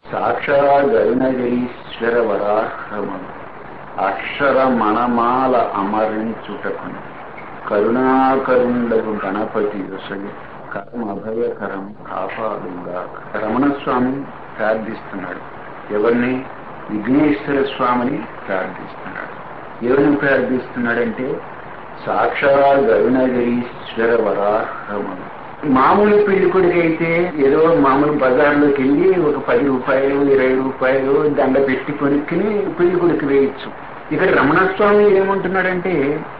సాక్షాగరుణగిరీశ్వర వరాహ్రమం అక్షర మణమాల అమరించుటకును కరుణాకరుండగు గణపతి యొసగి కర్మ అభయకరం కాపాడుగా రమణస్వామి ప్రార్థిస్తున్నాడు ఎవరిని విఘ్నేశ్వర స్వామిని ప్రార్థిస్తున్నాడు ఎవరిని ప్రార్థిస్తున్నాడంటే సాక్షాత్ గరుణగిరీశ్వర వరాహ్రమం మామూలు పెళ్లి కొడుకు అయితే ఏదో మామూలు బజార్లోకి వెళ్ళి ఒక పది రూపాయలు ఇరవై రూపాయలు దండ పెట్టి కొనుక్కుని పెళ్లి కొడుకు వేయచ్చు ఇక్కడ రమణస్వామి ఏమంటున్నాడంటే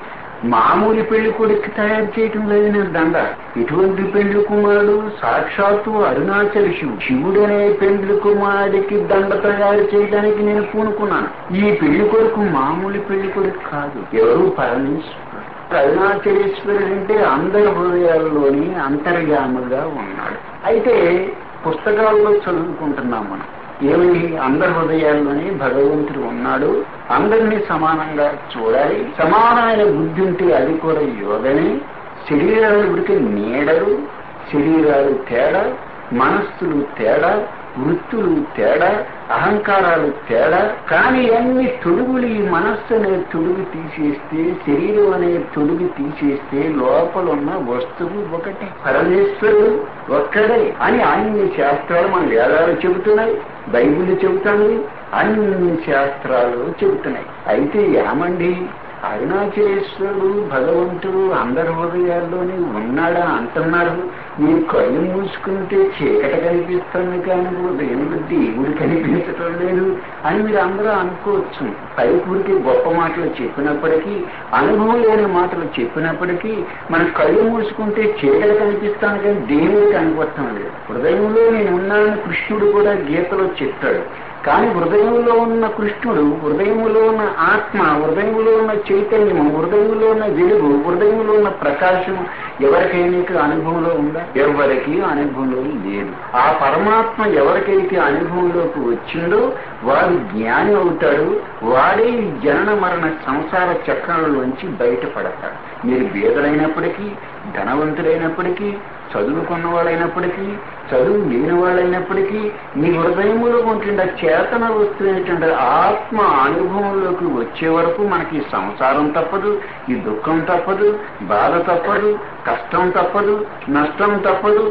మామూలు పెళ్లి కొడుకు తయారు చేయటం లేదు నేను దండ ఇటువంటి పెళ్లి కుమారుడు సాక్షాత్తు అరుణాచల శివుడు శివుడు అనే పెళ్లి కుమారుడికి దండ తయారు చేయడానికి నేను పూనుకున్నాను ఈ పెళ్లి కొడుకు మామూలు పెళ్లి కొడుకు కాదు ఎవరు పరమేశ్వరుడు అరుణాచలేశ్వరుడు అంటే అందరి హృదయాల్లోని అంతర్యాముగా ఉన్నాడు అయితే పుస్తకాల్లో చదువుకుంటున్నాం మనం ఏమని అందరి హృదయాల్లోనే భగవంతుడు ఉన్నాడు అందరినీ సమానంగా చూడాలి సమానమైన బుద్ధి ఉంటే అది కూడా యోగనే శరీరాలు ఉడికి నీడలు శరీరాలు తేడా మనస్సులు తేడా వృత్తులు తేడా అహంకారాలు తేడా కానీ అన్ని తొడుగులు ఈ మనస్సు అనే తొడుగు తీసేస్తే శరీరం అనే తొడుగు తీసేస్తే లోపల ఉన్న వస్తువు ఒకటి పరమేశ్వరుడు ఒక్కడే అని అన్ని శాస్త్రాలు మన వేదాలు చెబుతున్నాయి బైబిల్ చెబుతాయి అన్ని శాస్త్రాలు చెబుతున్నాయి అయితే ఏమండి అరుణాచలేశ్వరుడు భగవంతుడు అందరి హృదయాల్లోనే ఉన్నాడా అంటున్నారు మీరు కళ్ళు మూసుకుంటే చీకట కనిపిస్తుంది కానీ దేవుడు దేవుడు కనిపించటం లేదు అని మీరు అందరూ అనుకోవచ్చు పైకూరికి గొప్ప మాటలు చెప్పినప్పటికీ అనుభవం లేని మాటలు చెప్పినప్పటికీ మన కళ్ళు మూసుకుంటే చీకట కనిపిస్తాను కానీ దేవుడు కనిపించడం లేదు హృదయంలో నేను ఉన్నానని కృష్ణుడు కూడా గీతలో చెప్తాడు కానీ హృదయంలో ఉన్న కృష్ణుడు హృదయంలో ఉన్న ఆత్మ హృదయంలో ఉన్న చైతన్యము హృదయంలో ఉన్న వెలుగు హృదయంలో ఉన్న ప్రకాశం ఎవరికైనా అనుభవంలో ఉందా ఎవరికి అనుభవంలో లేదు ఆ పరమాత్మ ఎవరికైతే అనుభవంలోకి వచ్చిందో వాడు జ్ఞాని అవుతాడు వాడే ఈ జనన మరణ సంసార చక్రంలోంచి బయటపడతాడు మీరు బీదలైనప్పటికీ ధనవంతులైనప్పటికీ చదువుకున్న వాళ్ళైనప్పటికీ చదువు లేని వాళ్ళైనప్పటికీ మీ హృదయంలో ఉంటుండే చేతన వస్తున్నటువంటి ఆత్మ అనుభవంలోకి వచ్చే వరకు మనకి సంసారం తప్పదు ఈ దుఃఖం తప్పదు బాధ తప్పదు కష్టం తప్పదు నష్టం తప్పదు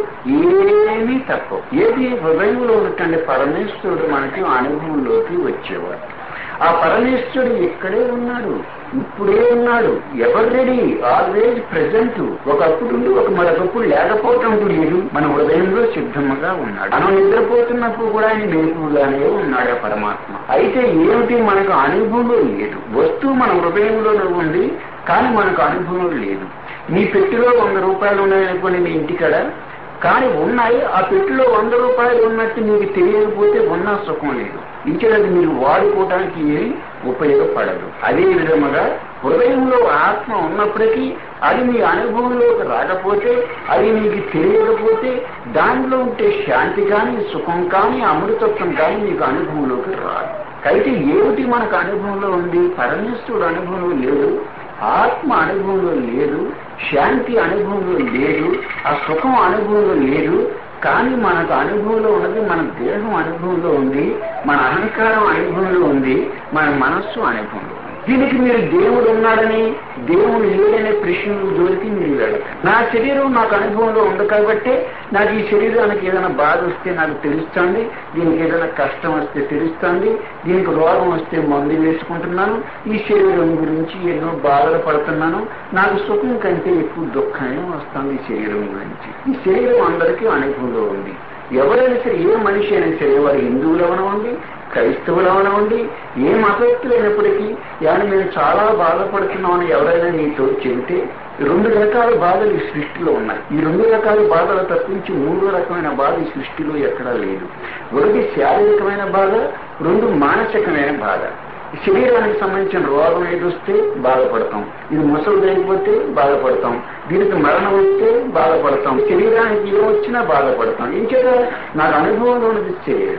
ఏమీ తప్పవు ఏది హృదయంలో ఉన్నటువంటి పరమేశ్వరుడు మనకి అనుభవంలోకి వచ్చేవాడు ఆ పరమేశ్వరుడు ఇక్కడే ఉన్నాడు ఇప్పుడే ఉన్నాడు ఎవరు రెడీ ఆల్వేజ్ ప్రజెంట్ ఒకప్పుడు ఉండి ఒక మరొకప్పుడు లేకపోవటం లేదు మన హృదయంలో సిద్ధంగా ఉన్నాడు మనం నిద్రపోతున్నప్పుడు కూడా ఆయన మెలకుగానే ఉన్నాడు ఆ పరమాత్మ అయితే ఏమిటి మనకు అనుభవంలో లేదు వస్తువు మన హృదయంలోనే ఉంది కానీ మనకు అనుభవం లేదు నీ పెట్టిలో వంద రూపాయలు ఉన్నాయనుకోండి మీ ఇంటికాడ కానీ ఉన్నాయి ఆ పెట్టిలో వంద రూపాయలు ఉన్నట్టు మీకు తెలియకపోతే ఉన్న సుఖం లేదు ఇంకేది మీరు వాడుకోవడానికి ఏమి ఉపయోగపడదు అదే విధముగా హృదయంలో ఆత్మ ఉన్నప్పటికీ అది మీ అనుభవంలోకి రాకపోతే అది మీకు తెలియకపోతే దానిలో ఉంటే శాంతి కానీ సుఖం కానీ అమృతత్వం కానీ మీకు అనుభవంలోకి రాదు అయితే ఏమిటి మనకు అనుభవంలో ఉంది పరమేశ్వరుడు అనుభవంలో లేదు ఆత్మ అనుభవంలో లేదు శాంతి అనుభవంలో లేదు ఆ సుఖం అనుభవంలో లేదు కానీ మనకు అనుభవంలో ఉన్నది మన దేహం అనుభవంలో ఉంది మన అహంకారం అనుభవంలో ఉంది మన మనస్సు అనుభవంలో ఉంది దీనికి మీరు దేవుడు ఉన్నాడని దేవుడు లేడనే ప్రశ్నలు జోలికి మీరు వెళ్ళదు నా శరీరం నాకు అనుభవంలో ఉంది కాబట్టి నాకు ఈ శరీరానికి ఏదైనా బాధ వస్తే నాకు తెలుస్తుంది దీనికి ఏదైనా కష్టం వస్తే తెలుస్తుంది దీనికి రోగం వస్తే మందు వేసుకుంటున్నాను ఈ శరీరం గురించి ఎన్నో బాధలు పడుతున్నాను నాకు సుఖం కంటే ఎక్కువ దుఃఖమే వస్తుంది ఈ శరీరం గురించి ఈ శరీరం అందరికీ అనుభవంలో ఉంది ఎవరైనా సరే ఏ మనిషి అయినా సరే వారు హిందువులు అవనవండి క్రైస్తవులు అవనవండి ఏ మతస్థులైనప్పటికీ కానీ మేము చాలా బాధపడుతున్నామని ఎవరైనా నీతో చెబితే రెండు రకాల బాధలు ఈ సృష్టిలో ఉన్నాయి ఈ రెండు రకాల బాధలు తప్పించి మూడో రకమైన బాధ ఈ సృష్టిలో ఎక్కడా లేదు ఒకటి శారీరకమైన బాధ రెండు మానసికమైన బాధ శరీరానికి సంబంధించిన రోగం ఏదొస్తే బాధపడతాం ఇది ముసలు లేకపోతే బాధపడతాం దీనికి మరణం వస్తే బాధపడతాం శరీరానికి ఏమొచ్చినా బాధపడతాం ఇంకేదా నాకు అనుభవంలో ఉన్నది శరీరం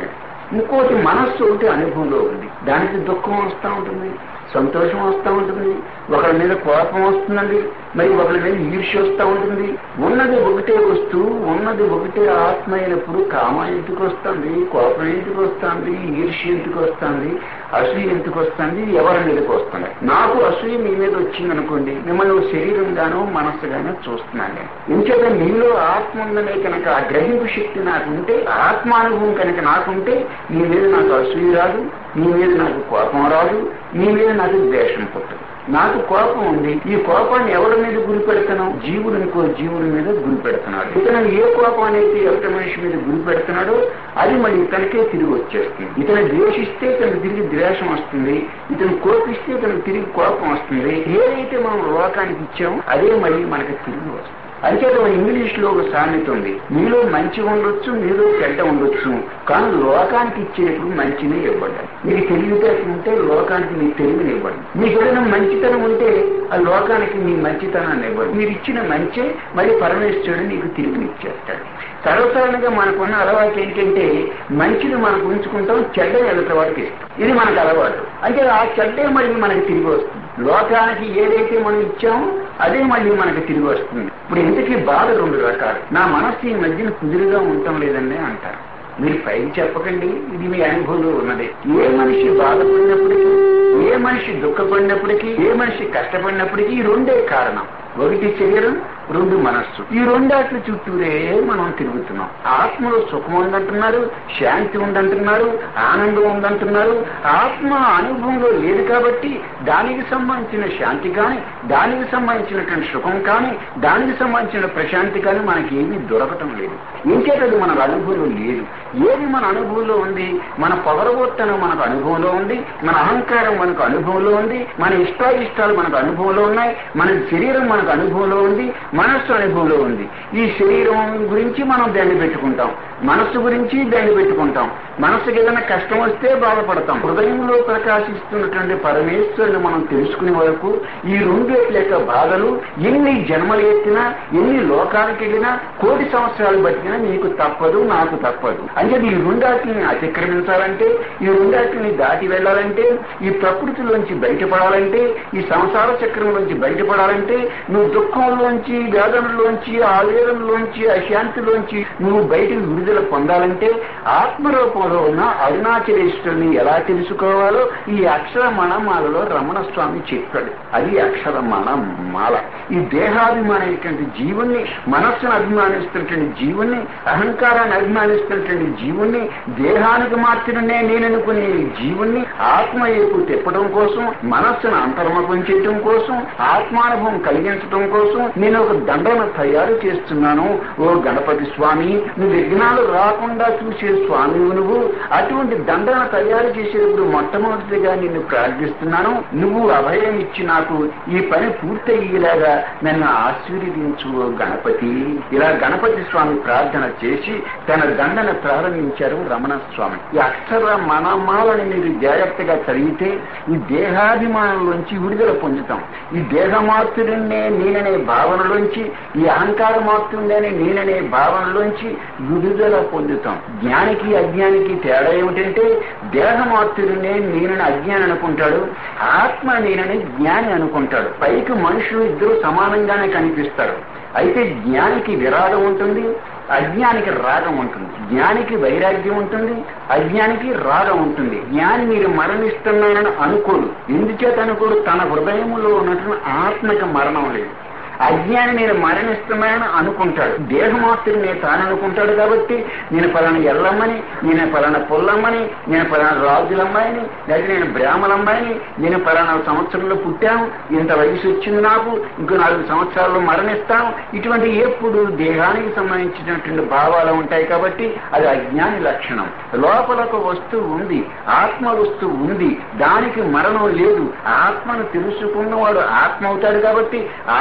ఇంకోటి మనస్సు ఒకటి అనుభవంలో ఉంది దానికి దుఃఖం వస్తూ ఉంటుంది సంతోషం వస్తూ ఉంటుంది ఒకరి మీద కోపం వస్తుందండి మరి ఒకరి మీద ఈర్ష్య వస్తూ ఉంటుంది ఉన్నది ఒకటే వస్తువు ఉన్నది ఒకటే ఆత్మ అయినప్పుడు కామ ఎందుకు వస్తుంది కోపం ఎందుకు వస్తుంది ఈర్ష్య ఎందుకు వస్తుంది అసూయ ఎందుకు వస్తుంది ఎవరి మీదకి వస్తుంది నాకు అసూయ మీ మీద వచ్చింది అనుకోండి మిమ్మల్ని శరీరంగానో మనస్సుగానో చూస్తున్నాను ఇంచేత మీలో ఆత్మ ఉందనే కనుక ఆ గ్రహింపు శక్తి నాకు ఉంటే ఆత్మానుభవం కనుక నాకుంటే మీ మీద నాకు అసూయ రాదు మీ మీద నాకు కోపం రాదు మీ మీద నాకు ద్వేషం పుట్టదు నాకు కోపం ఉంది ఈ కోపాన్ని ఎవరి మీద గురి పెడుతున్నాం జీవుడు ఇంకో జీవుడి మీద గురి పెడుతున్నాడు ఇతను ఏ కోపం అనేది ఎవరి మనిషి మీద గురి పెడుతున్నాడో అది మళ్ళీ ఇతనికే తిరిగి వచ్చేస్తుంది ఇతను ద్వేషిస్తే ఇతను తిరిగి ద్వేషం వస్తుంది ఇతను కోపిస్తే ఇతను తిరిగి కోపం వస్తుంది ఏదైతే మనం లోకానికి ఇచ్చామో అదే మళ్ళీ మనకి తిరిగి వస్తుంది అంచేత ఇంగ్లీష్ లో ఒక సామెత ఉంది మీలో మంచి ఉండొచ్చు మీలో చెడ్డ ఉండొచ్చు కానీ లోకానికి ఇచ్చేటప్పుడు మంచిని ఇవ్వండి మీకు తెలివితేటలు ఉంటే లోకానికి మీ తెలివిని ఇవ్వండి మీకు ఏదైనా మంచితనం ఉంటే ఆ లోకానికి మీ మంచితనాన్ని ఇవ్వండి మీరు ఇచ్చిన మంచే మళ్ళీ పరమేశ్వరుడు నీకు తిరిగినిచ్చేస్తాడు సర్వసాధారణంగా మనకున్న అలవాటు ఏంటంటే మంచిని మనకు ఉంచుకుంటాం చెడ్డని ఎదుటి వాడికి ఇస్తాం ఇది మనకు అలవాటు అంటే ఆ చెడ్డే మళ్ళీ మనకి తిరిగి వస్తుంది లోకానికి ఏదైతే మనం ఇచ్చామో అదే మళ్ళీ మనకి తిరిగి వస్తుంది ఇప్పుడు ఇంతకీ బాధ రెండు రకాలు నా మనస్సు ఈ మధ్యన కుదురుగా ఉండటం లేదండి అంటారు మీరు పైకి చెప్పకండి ఇది మీ అనుభవంలో ఉన్నది ఏ మనిషి బాధపడినప్పటికీ ఏ మనిషి దుఃఖపడినప్పటికీ ఏ మనిషి కష్టపడినప్పటికీ ఈ రెండే కారణం ఒకటి శరీరం రెండు మనస్సు ఈ రెండాట్ల చుట్టూరే మనం తిరుగుతున్నాం ఆత్మలో సుఖం ఉందంటున్నారు శాంతి ఉందంటున్నారు ఆనందం ఉందంటున్నారు ఆత్మ అనుభవంలో లేదు కాబట్టి దానికి సంబంధించిన శాంతి కానీ దానికి సంబంధించినటువంటి సుఖం కానీ దానికి సంబంధించిన ప్రశాంతి కానీ మనకి ఏమీ దొరకటం లేదు ఇంకేటది మన అనుభవంలో లేదు ఏది మన అనుభవంలో ఉంది మన పొగరబోత్తనం మనకు అనుభవంలో ఉంది మన అహంకారం మనకు అనుభవంలో ఉంది మన ఇష్టాయిష్టాలు మనకు అనుభవంలో ఉన్నాయి మన శరీరం మనకు అనుభవంలో ఉంది మనస్సు అనుభవంలో ఉంది ఈ శరీరం గురించి మనం దాన్ని పెట్టుకుంటాం మనస్సు గురించి దాన్ని పెట్టుకుంటాం మనస్సుకి ఏదైనా కష్టం వస్తే బాధపడతాం హృదయంలో ప్రకాశిస్తున్నటువంటి పరమేశ్వరుని మనం తెలుసుకునే వరకు ఈ రెండేట్ల యొక్క బాధలు ఎన్ని జన్మలు ఎత్తినా ఎన్ని లోకానికి వెళ్ళినా కోటి సంవత్సరాలు బతికినా నీకు తప్పదు నాకు తప్పదు అంటే ఈ రెండాటిని అతిక్రమించాలంటే ఈ రెండాటిని దాటి వెళ్ళాలంటే ఈ ప్రకృతిలోంచి బయటపడాలంటే ఈ సంసార చక్రంలోంచి బయటపడాలంటే నువ్వు దుఃఖంలోంచి వేదనలోంచి ఆవేదనలోంచి అశాంతిలోంచి నువ్వు బయటకు విడుదల పొందాలంటే ఆత్మరూపంలో ఉన్న అరుణాచలేశ్వరుని ఎలా తెలుసుకోవాలో ఈ అక్షర మణమాలలో రమణ స్వామి చెప్పాడు అది అక్షర మణమాల ఈ దేహాభిమానమైనటువంటి జీవుణ్ణి మనస్సును అభిమానిస్తున్నటువంటి జీవుణ్ణి అహంకారాన్ని అభిమానిస్తున్నటువంటి జీవుణ్ణి దేహానికి మాత్రమే నేననుకునే జీవుణ్ణి ఆత్మ వైపు తిప్పడం కోసం మనస్సును అంతర్ముఖం చేయటం కోసం ఆత్మానుభవం కలిగించడం కోసం నేను ఒక దండను తయారు చేస్తున్నాను ఓ గణపతి స్వామి నువ్వు విఘ్నాలు రాకుండా చూసే స్వామి నువ్వు అటువంటి దండను తయారు చేసేటప్పుడు మొట్టమొదటిగా నిన్ను ప్రార్థిస్తున్నాను నువ్వు అభయం ఇచ్చి నాకు ఈ పని పూర్తయ్యేలాగా నన్ను ఆశీర్వదించు ఓ గణపతి ఇలా గణపతి స్వామి ప్రార్థన చేసి తన దండను ప్రారంభించారు రమణ స్వామి ఈ అక్షర మనమాలని మీరు జాగ్రత్తగా చదివితే ఈ దేహాభిమానంలోంచి విడుదల పొందుతాం ఈ దేహమాత్రుడినే నేననే భావనలోంచి ఈ అహంకార మాత్రుడనే నేననే భావనలోంచి విడుదల పొందుతాం జ్ఞానికి అజ్ఞానికి తేడా ఏమిటంటే దేహమాత్రుడినే నేనని అజ్ఞాని అనుకుంటాడు ఆత్మ నేనని జ్ఞాని అనుకుంటాడు పైకి మనుషులు ఇద్దరు సమానంగానే కనిపిస్తారు అయితే జ్ఞానికి విరాగం ఉంటుంది అజ్ఞానికి రాగం ఉంటుంది జ్ఞానికి వైరాగ్యం ఉంటుంది అజ్ఞానికి రాగం ఉంటుంది జ్ఞాని మీరు మరణిస్తున్నానని అనుకోడు ఎందుచేత అనుకోడు తన హృదయంలో ఉన్నటువంటి ఆత్మకి మరణం లేదు అజ్ఞాని నేను మరణిస్తున్నానని అనుకుంటాడు దేహమాత్రుడు నేను తాను అనుకుంటాడు కాబట్టి నేను పలానా ఎల్లమ్మని నేను పలానా పుల్లమ్మని నేను పలానా రాజులమ్మాయిని లేదా నేను బ్రాహ్మణమ్మాయిని నేను పలానా సంవత్సరంలో పుట్టాను ఇంత వయసు వచ్చింది నాకు ఇంకో నాలుగు సంవత్సరాల్లో మరణిస్తాను ఇటువంటి ఎప్పుడు దేహానికి సంబంధించినటువంటి భావాలు ఉంటాయి కాబట్టి అది అజ్ఞాని లక్షణం లోపల ఒక వస్తువు ఉంది ఆత్మ వస్తువు ఉంది దానికి మరణం లేదు ఆత్మను తెలుసుకున్నవాడు ఆత్మ అవుతాడు కాబట్టి ఆత్మకు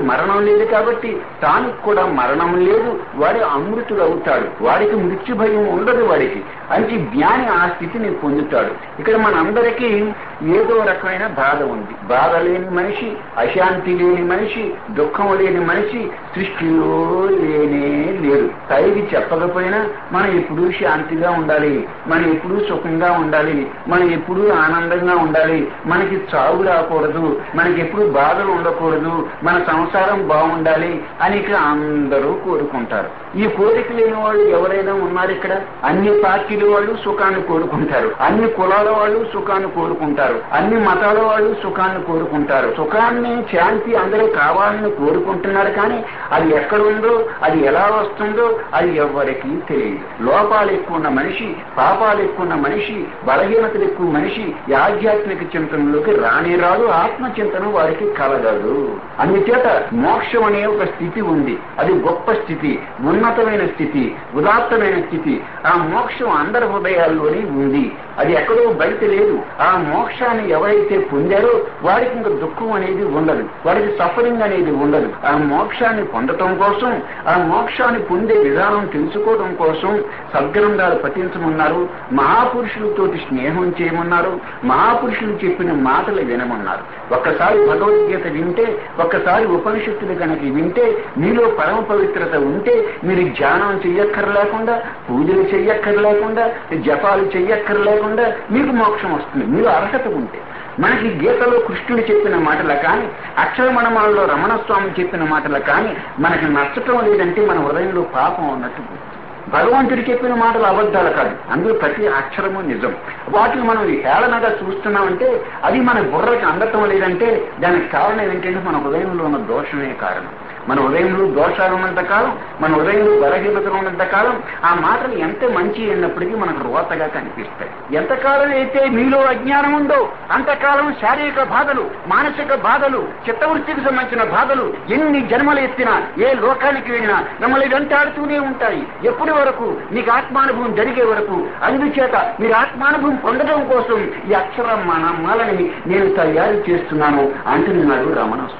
మరణం లేదు కాబట్టి తాను కూడా మరణం లేదు వాడు అమృతుడు అవుతాడు వాడికి మృత్యు భయం ఉండదు వాడికి అంటే జ్ఞాని ఆ స్థితిని పొందుతాడు ఇక్కడ మనందరికీ ఏదో రకమైన బాధ ఉంది బాధ లేని మనిషి అశాంతి లేని మనిషి దుఃఖం లేని మనిషి సృష్టిలో లేనే లేడు పైకి చెప్పకపోయినా మనం ఎప్పుడూ శాంతిగా ఉండాలి మనం ఎప్పుడూ సుఖంగా ఉండాలి మనం ఎప్పుడూ ఆనందంగా ఉండాలి మనకి చావు రాకూడదు మనకి ఎప్పుడు బాధలు ఉండకూడదు మన సంసారం బాగుండాలి అని ఇక్కడ అందరూ కోరుకుంటారు ఈ కోరిక లేని వాళ్ళు ఎవరైనా ఉన్నారు ఇక్కడ అన్ని పార్టీల వాళ్ళు సుఖాన్ని కోరుకుంటారు అన్ని కులాల వాళ్ళు సుఖాన్ని కోరుకుంటారు అన్ని మతాల వాళ్ళు సుఖాన్ని కోరుకుంటారు సుఖాన్ని శాంతి అందరూ కావాలని కోరుకుంటున్నారు కానీ అది ఎక్కడ ఉందో అది ఎలా వస్తుందో అది ఎవరికి తెలియదు లోపాలు ఎక్కువ ఉన్న మనిషి పాపాలు ఎక్కువ ఉన్న మనిషి బలహీనతలు ఎక్కువ మనిషి ఈ ఆధ్యాత్మిక చింతనలోకి రాని రాదు ఆత్మ చింతన వారికి కలగదు అందుచేత మోక్షం అనే ఒక స్థితి ఉంది అది గొప్ప స్థితి ఉన్నతమైన స్థితి ఉదాత్తమైన స్థితి ఆ మోక్షం అందరి హృదయాల్లోనే ఉంది అది ఎక్కడో బయట లేదు ఆ మోక్షాన్ని ఎవరైతే పొందారో వారికి ఇంకా దుఃఖం అనేది ఉండదు వారికి సఫరింగ్ అనేది ఉండదు ఆ మోక్షాన్ని పొందటం కోసం ఆ మోక్షాన్ని పొందే విధానం తెలుసుకోవడం కోసం సద్గ్రంథాలు పఠించమన్నారు మహాపురుషులతోటి స్నేహం చేయమన్నారు మహాపురుషులు చెప్పిన మాటలు వినమన్నారు ఒక్కసారి భగవద్గీత వింటే ఒక్కసారి ఉపనిషత్తులు కనుక వింటే మీలో పరమ పవిత్రత ఉంటే మీరు ధ్యానం చెయ్యక్కర్లేకుండా పూజలు చెయ్యక్కర్లేకుండా జపాలు చెయ్యక్కర్లేకుండా మీకు మోక్షం వస్తుంది మీరు అర్హత ఉంటే మనకి గీతలో కృష్ణుడు చెప్పిన మాటల కానీ అక్షరమణమాలలో రమణస్వామి చెప్పిన మాటల కానీ మనకి నచ్చటం లేదంటే మన హృదయంలో పాపం ఉన్నట్టు గుర్తు. భగవంతుడు చెప్పిన మాటలు అబద్ధాలు కాదు అందులో ప్రతి అక్షరము నిజం వాటిని మనం హేళనగా చూస్తున్నామంటే అది మన బుర్రకి అందటం లేదంటే దానికి కారణం ఏంటంటే మన హృదయంలో ఉన్న దోషమే కారణం మన ఉదయంలో దోషాలు ఉన్నంత కాలం మన ఉదయంలో బలహీనతలు ఉన్నంత కాలం ఆ మాటలు ఎంత మంచి అయినప్పటికీ మనకు రోతగా కనిపిస్తాయి ఎంతకాలం అయితే మీలో అజ్ఞానం ఉందో అంతకాలం శారీరక బాధలు మానసిక బాధలు చిత్తవృత్తికి సంబంధించిన బాధలు ఎన్ని జన్మలు ఎత్తినా ఏ లోకానికి వెళ్ళినా మిమ్మల్ని వెంటాడుతూనే ఉంటాయి ఎప్పటి వరకు మీకు ఆత్మానుభవం జరిగే వరకు అందుచేత మీరు ఆత్మానుభవం పొందడం కోసం ఈ అక్షర మన మాలని నేను తయారు చేస్తున్నాను అంటున్నాడు రమణస్వామి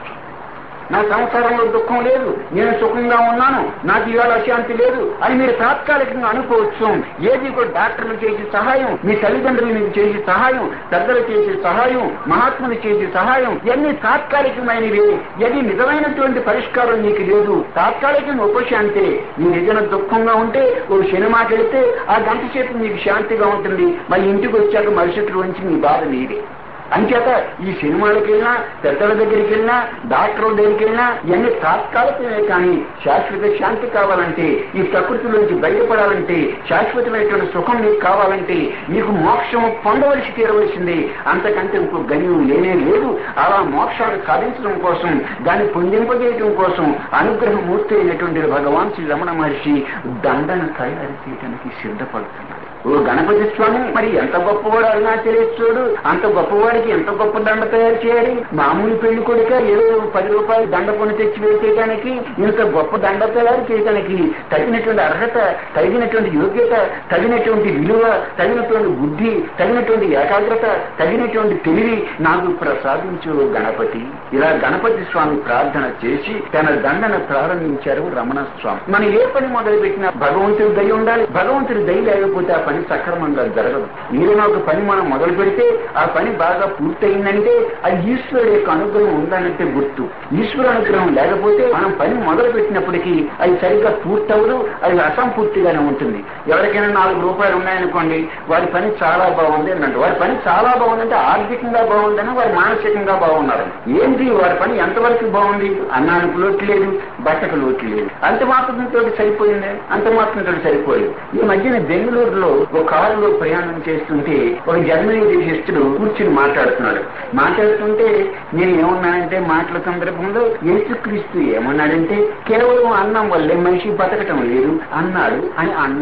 నా సంసారంలో దుఃఖం లేదు నేను సుఖంగా ఉన్నాను నాకు ఇవాళ అశాంతి లేదు అని మీరు తాత్కాలికంగా అనుకోవచ్చు ఏది కూడా డాక్టర్లు చేసే సహాయం మీ తల్లిదండ్రులు మీకు చేసే సహాయం పెద్దలు చేసే సహాయం మహాత్ములు చేసే సహాయం ఇవన్నీ తాత్కాలికమైనవి ఇది నిజమైనటువంటి పరిష్కారం నీకు లేదు తాత్కాలికంగా ఉపశాంతే నీ నిజన దుఃఖంగా ఉంటే ఓ సినిమాకి వెళితే ఆ గంట సేపు నీకు శాంతిగా ఉంటుంది మరి ఇంటికి వచ్చాక మరుసటి నుంచి నీ బాధ నీదే అంచేత ఈ సినిమాలకు వెళ్ళినా పెద్దల దగ్గరికి వెళ్ళినా డాక్టర్ల దగ్గరికి వెళ్ళినా ఇవన్నీ తాత్కాలికమే కానీ శాశ్వత శాంతి కావాలంటే ఈ ప్రకృతిలోంచి బయటపడాలంటే శాశ్వతమైనటువంటి సుఖం నీకు కావాలంటే నీకు మోక్షం పొందవలసి తీరవలసింది అంతకంటే ఇంకో గణ్యం లేనే లేదు అలా మోక్షాన్ని సాధించడం కోసం దాన్ని పొందింపజేయడం కోసం అనుగ్రహం మూర్తి అయినటువంటి భగవాన్ శ్రీ రమణ మహర్షి దండను తయారు చేయడానికి సిద్ధపడుతున్నాడు ఓ గణపతి స్వామి మరి ఎంత గొప్పవాడు అరుణాచలేశ్వరుడు అంత గొప్పవాడికి ఎంత గొప్ప దండ తయారు చేయాలి మామూలు పెళ్లి కొడుక ఏదో పది రూపాయలు దండ కొని తెచ్చి వేసేయడానికి ఇంత గొప్ప దండ తయారు చేయడానికి తగినటువంటి అర్హత తగినటువంటి యోగ్యత తగినటువంటి విలువ తగినటువంటి బుద్ధి తగినటువంటి ఏకాగ్రత తగినటువంటి తెలివి నాకు ప్రసాదించు గణపతి ఇలా గణపతి స్వామి ప్రార్థన చేసి తన దండను ప్రారంభించారు రమణ స్వామి మనం ఏ పని మొదలు పెట్టినా భగవంతుడి దయ ఉండాలి భగవంతుడి దయ లేకపోతే ఆ పని సక్రమంగా జరగదు ఏదైనా ఒక పని మనం మొదలు పెడితే ఆ పని బాగా పూర్తయిందంటే అది ఈశ్వరుడు యొక్క అనుగ్రహం ఉందనంటే గుర్తు ఈశ్వరు అనుగ్రహం లేకపోతే మనం పని మొదలు పెట్టినప్పటికీ అది సరిగ్గా పూర్తవదు అది అసంపూర్తిగానే ఉంటుంది ఎవరికైనా నాలుగు రూపాయలు ఉన్నాయనుకోండి వారి పని చాలా బాగుంది అన్నట్టు వారి పని చాలా బాగుందంటే ఆర్థికంగా బాగుందని వారి మానసికంగా బాగున్నారు ఏంటి వారి పని ఎంతవరకు బాగుంది అన్నానికి లోటు లేదు బట్టకు లోటు లేదు అంత మాత్రంతో సరిపోయింది అంత మాత్రంతో సరిపోయింది ఈ మధ్యన బెంగళూరులో ఒక కారులో ప్రయాణం చేస్తుంటే ఒక జర్మనీ దేశస్తుడు కూర్చుని మాట్లాడుతున్నాడు మాట్లాడుతుంటే నేను ఏమన్నానంటే మాటల సందర్భంలో యేసుక్రీస్తు ఏమన్నాడంటే కేవలం అన్నం వల్లే మనిషి బతకటం లేదు అన్నాడు అని అన్నా అన్నాడు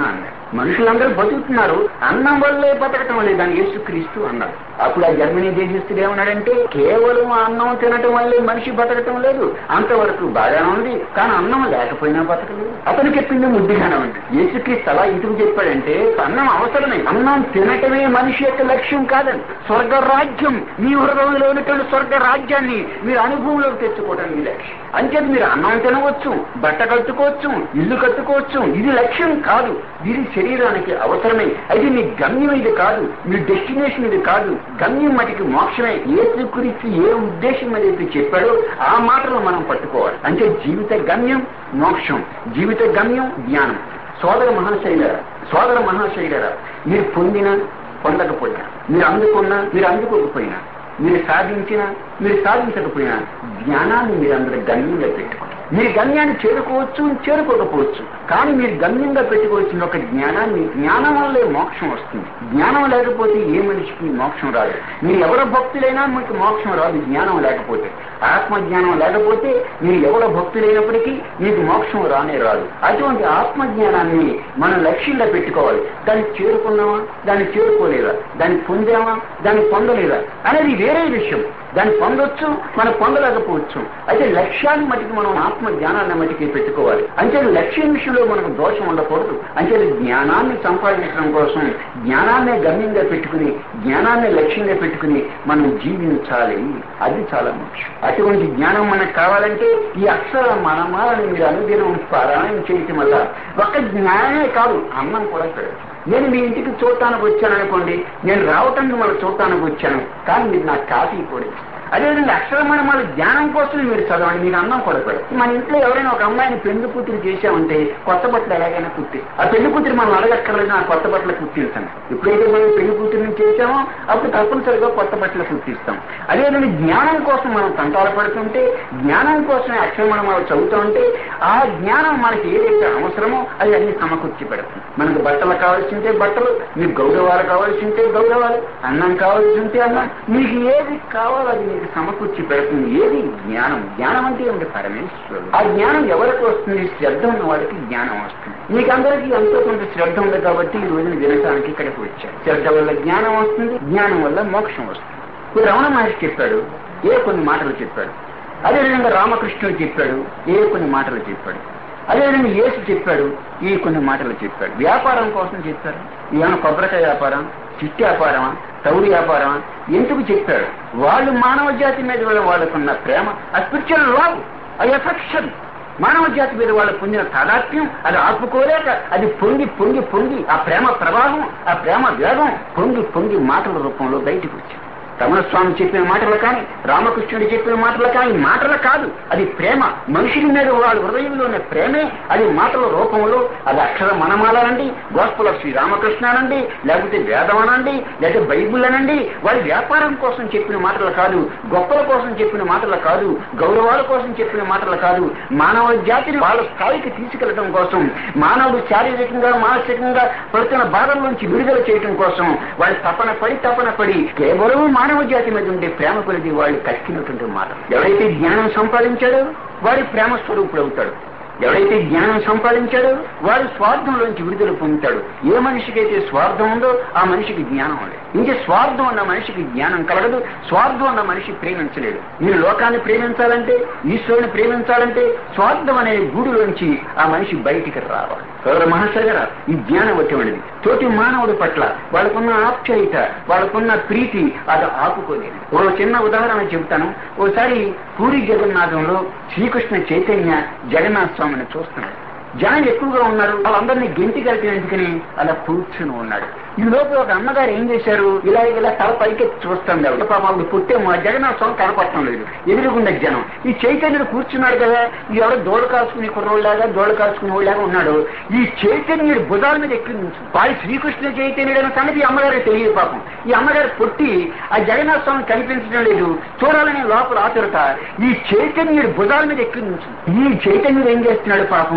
మనుషులందరూ బతుకుతున్నారు అన్నం వల్లే బతకటం లేదు దాన్ని యేసుక్రీస్తు అన్నాడు అప్పుడు ఆ జర్మనీ దేశస్తుడు ఏమన్నాడంటే కేవలం అన్నం తినటం వల్లే మనిషి బతకటం లేదు అంతవరకు బాగానే ఉంది కానీ అన్నం లేకపోయినా బతకలేదు అతను చెప్పింది ముద్దుగానే ఉంది యేసుక్రీస్తు అలా ఎందుకు చెప్పాడంటే అన్నం అవసరమే అన్నం తినటమే మనిషి యొక్క లక్ష్యం కాదండి స్వర్గ రాజ్యం మీ హృదయంలో ఉన్నటువంటి స్వర్గ రాజ్యాన్ని మీరు అనుభవంలోకి తెచ్చుకోవడం మీ లక్ష్యం అంచేది మీరు అన్నం తినవచ్చు బట్ట కట్టుకోవచ్చు ఇల్లు కట్టుకోవచ్చు ఇది లక్ష్యం కాదు ఇది శరీరానికి అవసరమే అయితే మీ గమ్యం ఇది కాదు మీ డెస్టినేషన్ ఇది కాదు గమ్యం మటుకి మోక్షమే ఏ గురించి ఏ ఉద్దేశం మీద అయితే చెప్పాడో ఆ మాటలు మనం పట్టుకోవాలి అంటే జీవిత గమ్యం మోక్షం జీవిత గమ్యం జ్ఞానం సోదర మహాశైలరా సోదర మహాశైలరా మీరు పొందినా పొందకపోయినా మీరు అందుకున్నా మీరు అందుకోకపోయినా మీరు సాధించినా మీరు సాధించకపోయినా జ్ఞానాన్ని మీరు అందరూ గమ్యంగా పెట్టుకోండి మీరు గమ్యాన్ని చేరుకోవచ్చు చేరుకోకపోవచ్చు కానీ మీరు గమ్యంగా పెట్టుకోవాల్సిన ఒక జ్ఞానాన్ని జ్ఞానం వల్లే మోక్షం వస్తుంది జ్ఞానం లేకపోతే ఏ మనిషికి మోక్షం రాదు మీరు ఎవరి భక్తులైనా మీకు మోక్షం రాదు జ్ఞానం లేకపోతే ఆత్మ జ్ఞానం లేకపోతే మీరు ఎవరి భక్తులైనప్పటికీ మీకు మోక్షం రానే రాదు అటువంటి ఆత్మ జ్ఞానాన్ని మనం లక్ష్యంగా పెట్టుకోవాలి దాన్ని చేరుకున్నామా దాన్ని చేరుకోలేదా దాన్ని పొందామా దాన్ని పొందలేదా అనేది వేరే విషయం దాన్ని పొందొచ్చు మనం పొందలేకపోవచ్చు అయితే లక్ష్యాన్ని మటుకు మనం ఆత్మ జ్ఞానాన్ని మటుకి పెట్టుకోవాలి అంటే లక్ష్యం విషయంలో మనకు దోషం ఉండకూడదు అంటే జ్ఞానాన్ని సంపాదించడం కోసం జ్ఞానాన్నే గమ్యంగా పెట్టుకుని జ్ఞానాన్ని లక్ష్యంగా పెట్టుకుని మనం జీవించాలి అది చాలా ముఖ్యం అటువంటి జ్ఞానం మనకు కావాలంటే ఈ అక్షర మనమాలని మీరు అనుదినం పారాయణం చేయటం వల్ల ఒక్క జ్ఞానమే కాదు అన్నం కూడా పెడదు నేను మీ ఇంటికి చూడటానికి వచ్చాను అనుకోండి నేను రావటం మిమ్మల్ని చూడటానికి వచ్చాను కానీ మీరు నాకు కాఫీ కూడా ఇస్తారు. అదేవిధంగా అక్షరమైన మన జ్ఞానం కోసం మీరు చదవండి మీకు అన్నం కూడా పెడతారు మన ఇంట్లో ఎవరైనా ఒక అమ్మాయిని పెళ్లి కూతురు చేశామంటే కొత్త బట్టలు ఎలాగైనా కుట్టి ఆ పెళ్లి కూతురు మనం అడగక్కర్లేదు నా కొత్త బట్టలు కుట్టించాను ఎప్పుడైతే మనం పెళ్లి కూతురుని చేశామో అప్పుడు తప్పనిసరిగా కొత్త బట్టలు కుట్టిస్తాం అదేవిధంగా జ్ఞానం కోసం మనం తంటాలు పడుతుంటే జ్ఞానం కోసమే అక్షరమణ మనం చదువుతూ ఉంటే ఆ జ్ఞానం మనకి ఏదైతే అవసరమో అది అన్ని సమకూర్చి పెడుతుంది మనకు బట్టలు కావాల్సింటే బట్టలు మీకు గౌరవాలు కావాల్సింటే గౌరవాలు అన్నం కావాల్సింటే అన్నం మీకు ఏది కావాలో అది మీకు సమకూర్చి పెడుతుంది ఏది జ్ఞానం జ్ఞానం అంటే ఏమిటి పరమేశ్వరుడు ఆ జ్ఞానం ఎవరికి వస్తుంది శ్రద్ధ ఉన్న వాడికి జ్ఞానం వస్తుంది మీకు అందరికీ ఎంతో కొంత శ్రద్ధ ఉంది కాబట్టి ఈ రోజున వినటానికి ఇక్కడికి వచ్చారు శ్రద్ధ వల్ల జ్ఞానం వస్తుంది జ్ఞానం వల్ల మోక్షం వస్తుంది ఇప్పుడు రమణ మహర్షి చెప్పాడు ఏ కొన్ని మాటలు చెప్పాడు అదేవిధంగా రామకృష్ణుడు చెప్పాడు ఏ కొన్ని మాటలు చెప్పాడు అదేవిధంగా యేసు చెప్పాడు ఈ కొన్ని మాటలు చెప్పాడు వ్యాపారం కోసం చెప్పారు ఏమైనా కొబ్బరికాయ వ్యాపారం చిట్టి వ్యాపారమా తౌడు వ్యాపారమా ఎందుకు చెప్పాడు వాళ్ళు మానవ జాతి మీద వాళ్ళ వాళ్ళకున్న ప్రేమ ఆ స్పిరిచువల్ లవ్ ఆ ఎఫెక్షన్ మానవ జాతి మీద వాళ్ళ పొందిన తాదాత్మ్యం అది ఆపుకోలేక అది పొంగి పొంగి పొంగి ఆ ప్రేమ ప్రవాహం ఆ ప్రేమ వేగం పొంగి పొంగి మాటల రూపంలో బయటకు వచ్చింది రమణ స్వామి చెప్పిన మాటలు కానీ రామకృష్ణుడు చెప్పిన మాటలు కానీ మాటలు కాదు అది ప్రేమ మనుషుల మీద వాళ్ళ హృదయంలో ఉన్న ప్రేమే అది మాటల రూపంలో అది అక్షర మనమాలనండి గోస్పుల శ్రీ రామకృష్ణ అనండి లేకపోతే వేదం అనండి లేకపోతే బైబుల్ అనండి వారి వ్యాపారం కోసం చెప్పిన మాటలు కాదు గొప్పల కోసం చెప్పిన మాటలు కాదు గౌరవాల కోసం చెప్పిన మాటలు కాదు మానవ జాతిని వాళ్ళ స్థాయికి తీసుకెళ్లడం కోసం మానవుడు శారీరకంగా మానసికంగా పడుతున్న బాధల్లోంచి విడుదల చేయడం కోసం వాళ్ళు తపన పడి తపన పడి కేవలం మానవ జాతి మీద ఉండే ప్రేమ కొలిది వాళ్ళు కక్కినటువంటి మాట ఎవరైతే జ్ఞానం సంపాదించాడో వాడి ప్రేమ స్వరూపుడు అవుతాడు ఎవరైతే జ్ఞానం సంపాదించాడో వాడు స్వార్థంలోంచి విడుదల పొందుతాడు ఏ మనిషికైతే స్వార్థం ఉందో ఆ మనిషికి జ్ఞానం లేదు ఇంకే స్వార్థం ఉన్న మనిషికి జ్ఞానం కలగదు స్వార్థం ఉన్న మనిషి ప్రేమించలేడు మీరు లోకాన్ని ప్రేమించాలంటే ఈశ్వరుని ప్రేమించాలంటే స్వార్థం అనే గూడులోంచి ఆ మనిషి బయటికి రావాలి గౌరవ మహాశయ ఈ జ్ఞానం అటువంటిది తోటి మానవుడి పట్ల వాళ్ళకున్న ఆప్యాయత వాళ్ళకున్న ప్రీతి అది ఆపుకోలేదు ఓ చిన్న ఉదాహరణ చెబుతాను ఓసారి పూరి జగన్నాథంలో శ్రీకృష్ణ చైతన్య జగన్నాథ స్వామిని చూస్తున్నాడు జనం ఎక్కువగా ఉన్నారు వాళ్ళందరినీ గెంటి కలిపినందుకని అలా కూర్చుని ఉన్నాడు ఈ లోపల ఒక అమ్మగారు ఏం చేశారు ఇలా ఇలా తల పైకి చూస్తుంది ఆవిడ పాప ఆవిడ పుట్టే మా జగన్నాథ స్వామి కనపడటం లేదు ఎదురుగుండే జనం ఈ చైతన్యుడు కూర్చున్నాడు కదా ఈ ఎవడో దోడు కాల్చుకుని కుర్రోళ్ళలాగా దోడు కాల్చుకునే వాళ్ళగా ఉన్నాడు ఈ చైతన్యుడు భుజాల మీద ఎక్కి నుంచి వాడి శ్రీకృష్ణ చైతన్యుడు అనే సంగతి ఈ అమ్మగారికి తెలియదు పాపం ఈ అమ్మగారు పుట్టి ఆ జగన్నాథ స్వామి కనిపించడం లేదు చూడాలనే లోపల ఆతురత ఈ చైతన్యుడు భుజాల మీద ఎక్కి నుంచి ఈ చైతన్యుడు ఏం చేస్తున్నాడు పాపం జగన్నాథ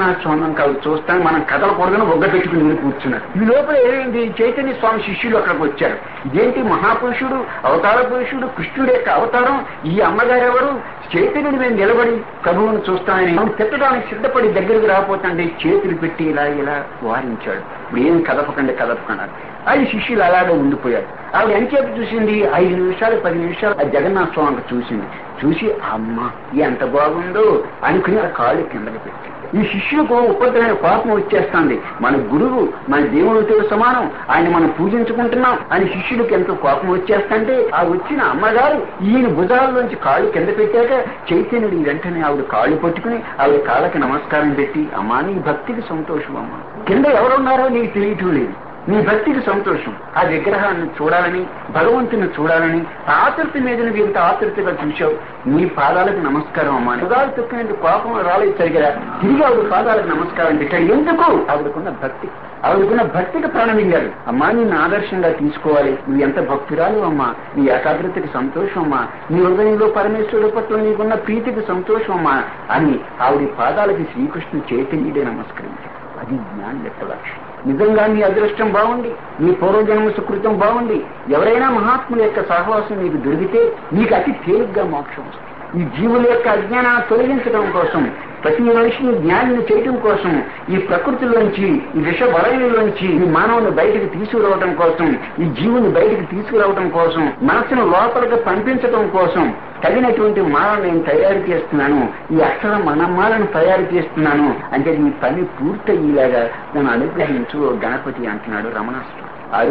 జగన్నాథ స్వామి కాదు చూస్తాను మనం కదలకూడదని ఒగ్గ పెట్టుకుని వెళ్ళి కూర్చున్నారు ఈ లోపల ఏమైంది చైతన్య స్వామి శిష్యులు అక్కడికి వచ్చారు ఇదేంటి మహాపురుషుడు అవతార పురుషుడు కృష్ణుడు యొక్క అవతారం ఈ అమ్మగారు ఎవరు చైతన్యుడి మీద నిలబడి ప్రభువును చూస్తానని ఆమె తిట్టడానికి సిద్ధపడి దగ్గరికి రాకపోతుంటే చేతులు పెట్టి ఇలా ఇలా వారించాడు ఇప్పుడు ఏం కదపకండి కదపకన్నారు అది శిష్యులు అలాగే ఉండిపోయారు ఆవిడ ఎంతసేపు చూసింది ఐదు నిమిషాలు పది నిమిషాలు ఆ జగన్నాథ స్వామికి చూసింది చూసి అమ్మ ఎంత బాగుందో అనుకుని ఆ కాళ్ళు కిందకి పెట్టి ఈ శిష్యులకు ఉపద్రమైన కోపం వచ్చేస్తుంది మన గురువు మన దేవుడితో సమానం ఆయన మనం పూజించుకుంటున్నాం అని శిష్యుడికి ఎంతో కోపం వచ్చేస్తుంటే ఆ వచ్చిన అమ్మగారు ఈయన భుజాల్లోంచి కాళ్ళు కింద పెట్టాక చైతన్యుడు వెంటనే ఆవిడ కాళ్ళు పట్టుకుని ఆవిడ కాళ్ళకి నమస్కారం పెట్టి అమ్మా నీ భక్తికి సంతోషం అమ్మా కింద ఎవరున్నారో నీకు తెలియటం లేదు నీ భక్తికి సంతోషం ఆ విగ్రహాన్ని చూడాలని భగవంతుని చూడాలని ఆతృత మీద నువ్వు ఇంత ఆతృతగా చూశావు నీ పాదాలకు నమస్కారం అమ్మా పదాలు తొక్కినందుకు కోపం రాలేదు సరిగా తిరిగి ఆవిడ పాదాలకు నమస్కారం పెట్టాడు ఎందుకు ఆవిడకున్న భక్తి ఆవిడకున్న భక్తికి ప్రాణమింగారు అమ్మా నిన్ను ఆదర్శంగా తీసుకోవాలి నువ్వు ఎంత భక్తురాలు అమ్మా నీ ఏకాగ్రతకి సంతోషం అమ్మా నీ హృదయంలో పరమేశ్వరుడు పట్ల నీకున్న ప్రీతికి సంతోషం అమ్మా అని ఆవిడ పాదాలకి శ్రీకృష్ణుడు చైతన్యుడే నమస్కరించాడు అది జ్ఞానం యొక్క లక్ష్యం నిజంగా నీ అదృష్టం బాగుండి నీ పూర్వజన్మ సుకృతం బాగుండి ఎవరైనా మహాత్ముల యొక్క సహవాసం నీకు దొరికితే నీకు అతి తేలిగ్గా మోక్షం వస్తుంది ఈ జీవుల యొక్క అజ్ఞానాన్ని తొలగించడం కోసం ప్రతి మనిషిని జ్ఞానిని చేయటం కోసం ఈ ప్రకృతిలోంచి ఈ విష వలయంలోంచి ఈ మానవుని బయటకు తీసుకురావడం కోసం ఈ జీవుని బయటకు తీసుకురావడం కోసం మనసును లోపలికి పంపించడం కోసం తగినటువంటి మాలను నేను తయారు చేస్తున్నాను ఈ అక్షర మనమాలను తయారు చేస్తున్నాను అంటే ఈ పని పూర్తయ్యేలాగా నన్ను అనుగ్రహించు ఓ గణపతి అంటున్నాడు రమణాష్టం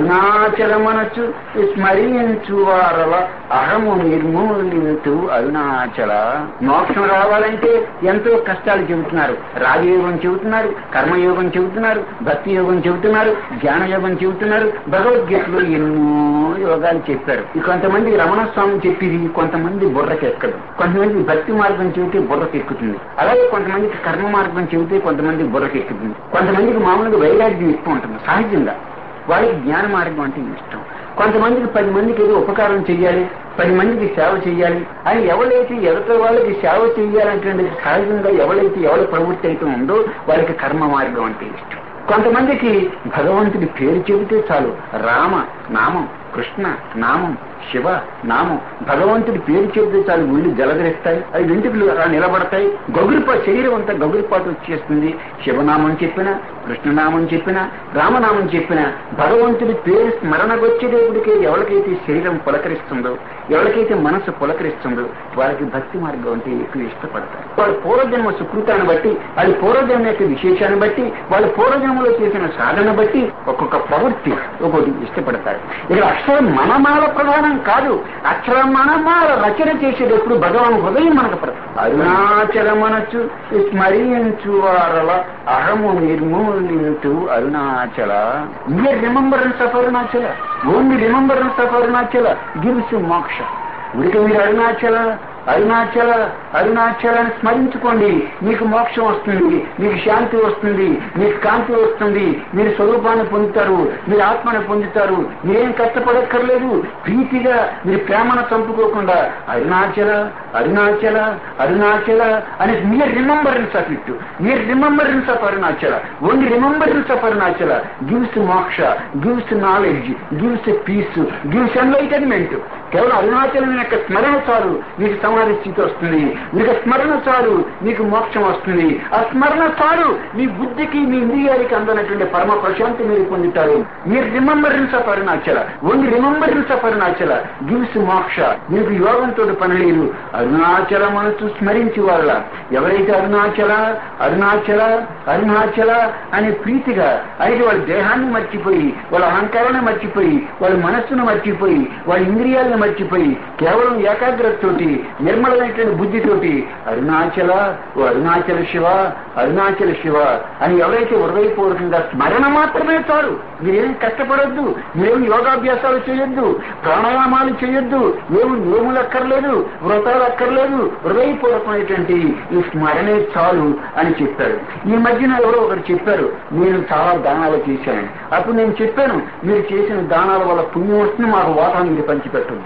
అరుణాచలమనచు స్మరించు వారల అహము నిర్మూలించు అరుణాచల మోక్షం రావాలంటే ఎంతో కష్టాలు చెబుతున్నారు రాజయోగం చెబుతున్నారు కర్మయోగం చెబుతున్నారు భక్తి యోగం చెబుతున్నారు జ్ఞాన యోగం చెబుతున్నారు భగవద్గీతలో ఎన్నో యోగాలు చెప్పారు ఈ కొంతమంది రమణ స్వామి చెప్పేది కొంతమంది బుర్రకి ఎక్కదు కొంతమంది భక్తి మార్గం చెబితే బుర్రకి ఎక్కుతుంది అలాగే కొంతమందికి కర్మ మార్గం చెబితే కొంతమంది బుర్రకి ఎక్కుతుంది కొంతమందికి మామూలుగా వైరాగ్యం ఎక్కువ ఉంటుంది సహజంగా వాళ్ళకి జ్ఞాన మార్గం అంటే ఇష్టం కొంతమందికి పది మందికి ఏదో ఉపకారం చెయ్యాలి పది మందికి సేవ చేయాలి అని ఎవరైతే ఎదుట వాళ్ళకి సేవ చేయాలంటే సహజంగా ఎవరైతే ఎవరి ప్రవృత్తి అయితే ఉందో వాళ్ళకి కర్మ మార్గం అంటే ఇష్టం కొంతమందికి భగవంతుడి పేరు చెబితే చాలు రామ నామం కృష్ణ నామం శివ నామం భగవంతుడి పేరు చెబితే చాలు వీళ్ళు జలధరిస్తాయి అవి వెంట్రుకలు అలా నిలబడతాయి గగురిపాటు శరీరం అంతా గగురిపాటు వచ్చేస్తుంది శివనామం చెప్పినా కృష్ణనామం చెప్పినా రామనామం చెప్పినా భగవంతుడి పేరు స్మరణకొచ్చేటప్పటికే ఎవరికైతే శరీరం పులకరిస్తుందో ఎవరికైతే మనసు పులకరిస్తుందో వాళ్ళకి భక్తి మార్గం అంటే ఎక్కువ ఇష్టపడతారు వాళ్ళ పూర్వజన్మ సుకృతాన్ని బట్టి వాళ్ళ పూర్వజన్మ యొక్క విశేషాన్ని బట్టి వాళ్ళ పూర్వజన్మలో చేసిన సాధన బట్టి ఒక్కొక్క ప్రవృత్తి ఒక్కొక్కటి ఇష్టపడతారు ఇక్కడ అక్షరం మనమాల ప్రధానం కాదు అక్షరం మనమాల రచన చేసేటప్పుడు భగవాన్ హృదయం మనకు ప్ర- అరుణాచలమనచు స్మరించు వారల అహము నిర్మూలించు Arunachala ear remembrance of Arunachala only remembrance of Arunachala gives moksha ఉడికి మీరు అరుణాచల అరుణాచల అరుణాచల అని స్మరించుకోండి మీకు మోక్షం వస్తుంది మీకు శాంతి వస్తుంది మీకు కాంతి వస్తుంది మీరు స్వరూపాన్ని పొందుతారు మీరు ఆత్మను పొందుతారు మీరేం కష్టపడక్కర్లేదు ప్రీతిగా మీరు ప్రేమను చంపుకోకుండా అరుణాచల అరుణాచల అరుణాచల అని మీరు రిమెంబరెన్స్ ఆఫ్ ఇట్ మీరు remembrance of Arunachala only remembrance of Arunachala gives moksha gives knowledge gives peace gives enlightenment కేవలం అరుణాచలం యొక్క స్మరణ చాలు మీకు సమాధి స్థితి వస్తుంది మీకు స్మరణ చాలు మీకు మోక్షం వస్తుంది ఆ స్మరణ చాలు మీ బుద్ధికి మీ ఇంద్రియాలకి అందనటువంటి పరమ ప్రశాంతి మీరు పొందుతారు మీరు remembrance of Arunachala only remembrance of Arunachala gives moksha మీకు యోగంతో పని లేదు అరుణాచల మనసు స్మరించి వాళ్ళ ఎవరైతే అరుణాచల అరుణాచల అరుణాచల అనే ప్రీతిగా అయితే వాళ్ళ దేహాన్ని మర్చిపోయి వాళ్ళ అహంకారాన్ని మర్చిపోయి వాళ్ళ మనస్సును మర్చిపోయి వాళ్ళ ఇంద్రియాలను మర్చిపోయి కేవలం ఏకాగ్రతతోటి నిర్మలమైనటువంటి బుద్ధితోటి అరుణాచల ఓ అరుణాచల శివ అరుణాచల శివ అని ఎవరైతే హృదయపూర్వకంగా స్మరణ మాత్రమే చాలు మీరేం కష్టపడొద్దు మీరేం యోగాభ్యాసాలు చేయొద్దు ప్రాణాయామాలు చేయొద్దు ఏమి నియములు అక్కర్లేదు వ్రతాలు అక్కర్లేదు హృదయపూర్వకమైనటువంటి ఈ స్మరణే చాలు అని చెప్పారు ఈ మధ్యన ఎవరో ఒకరు చెప్పారు నేను చాలా దానాలు చేశానని అప్పుడు నేను చెప్పాను మీరు చేసిన దానాల వల్ల పుణ్యం వస్తుంది మాకు వాటా మీరు పంచిపెట్టొద్దు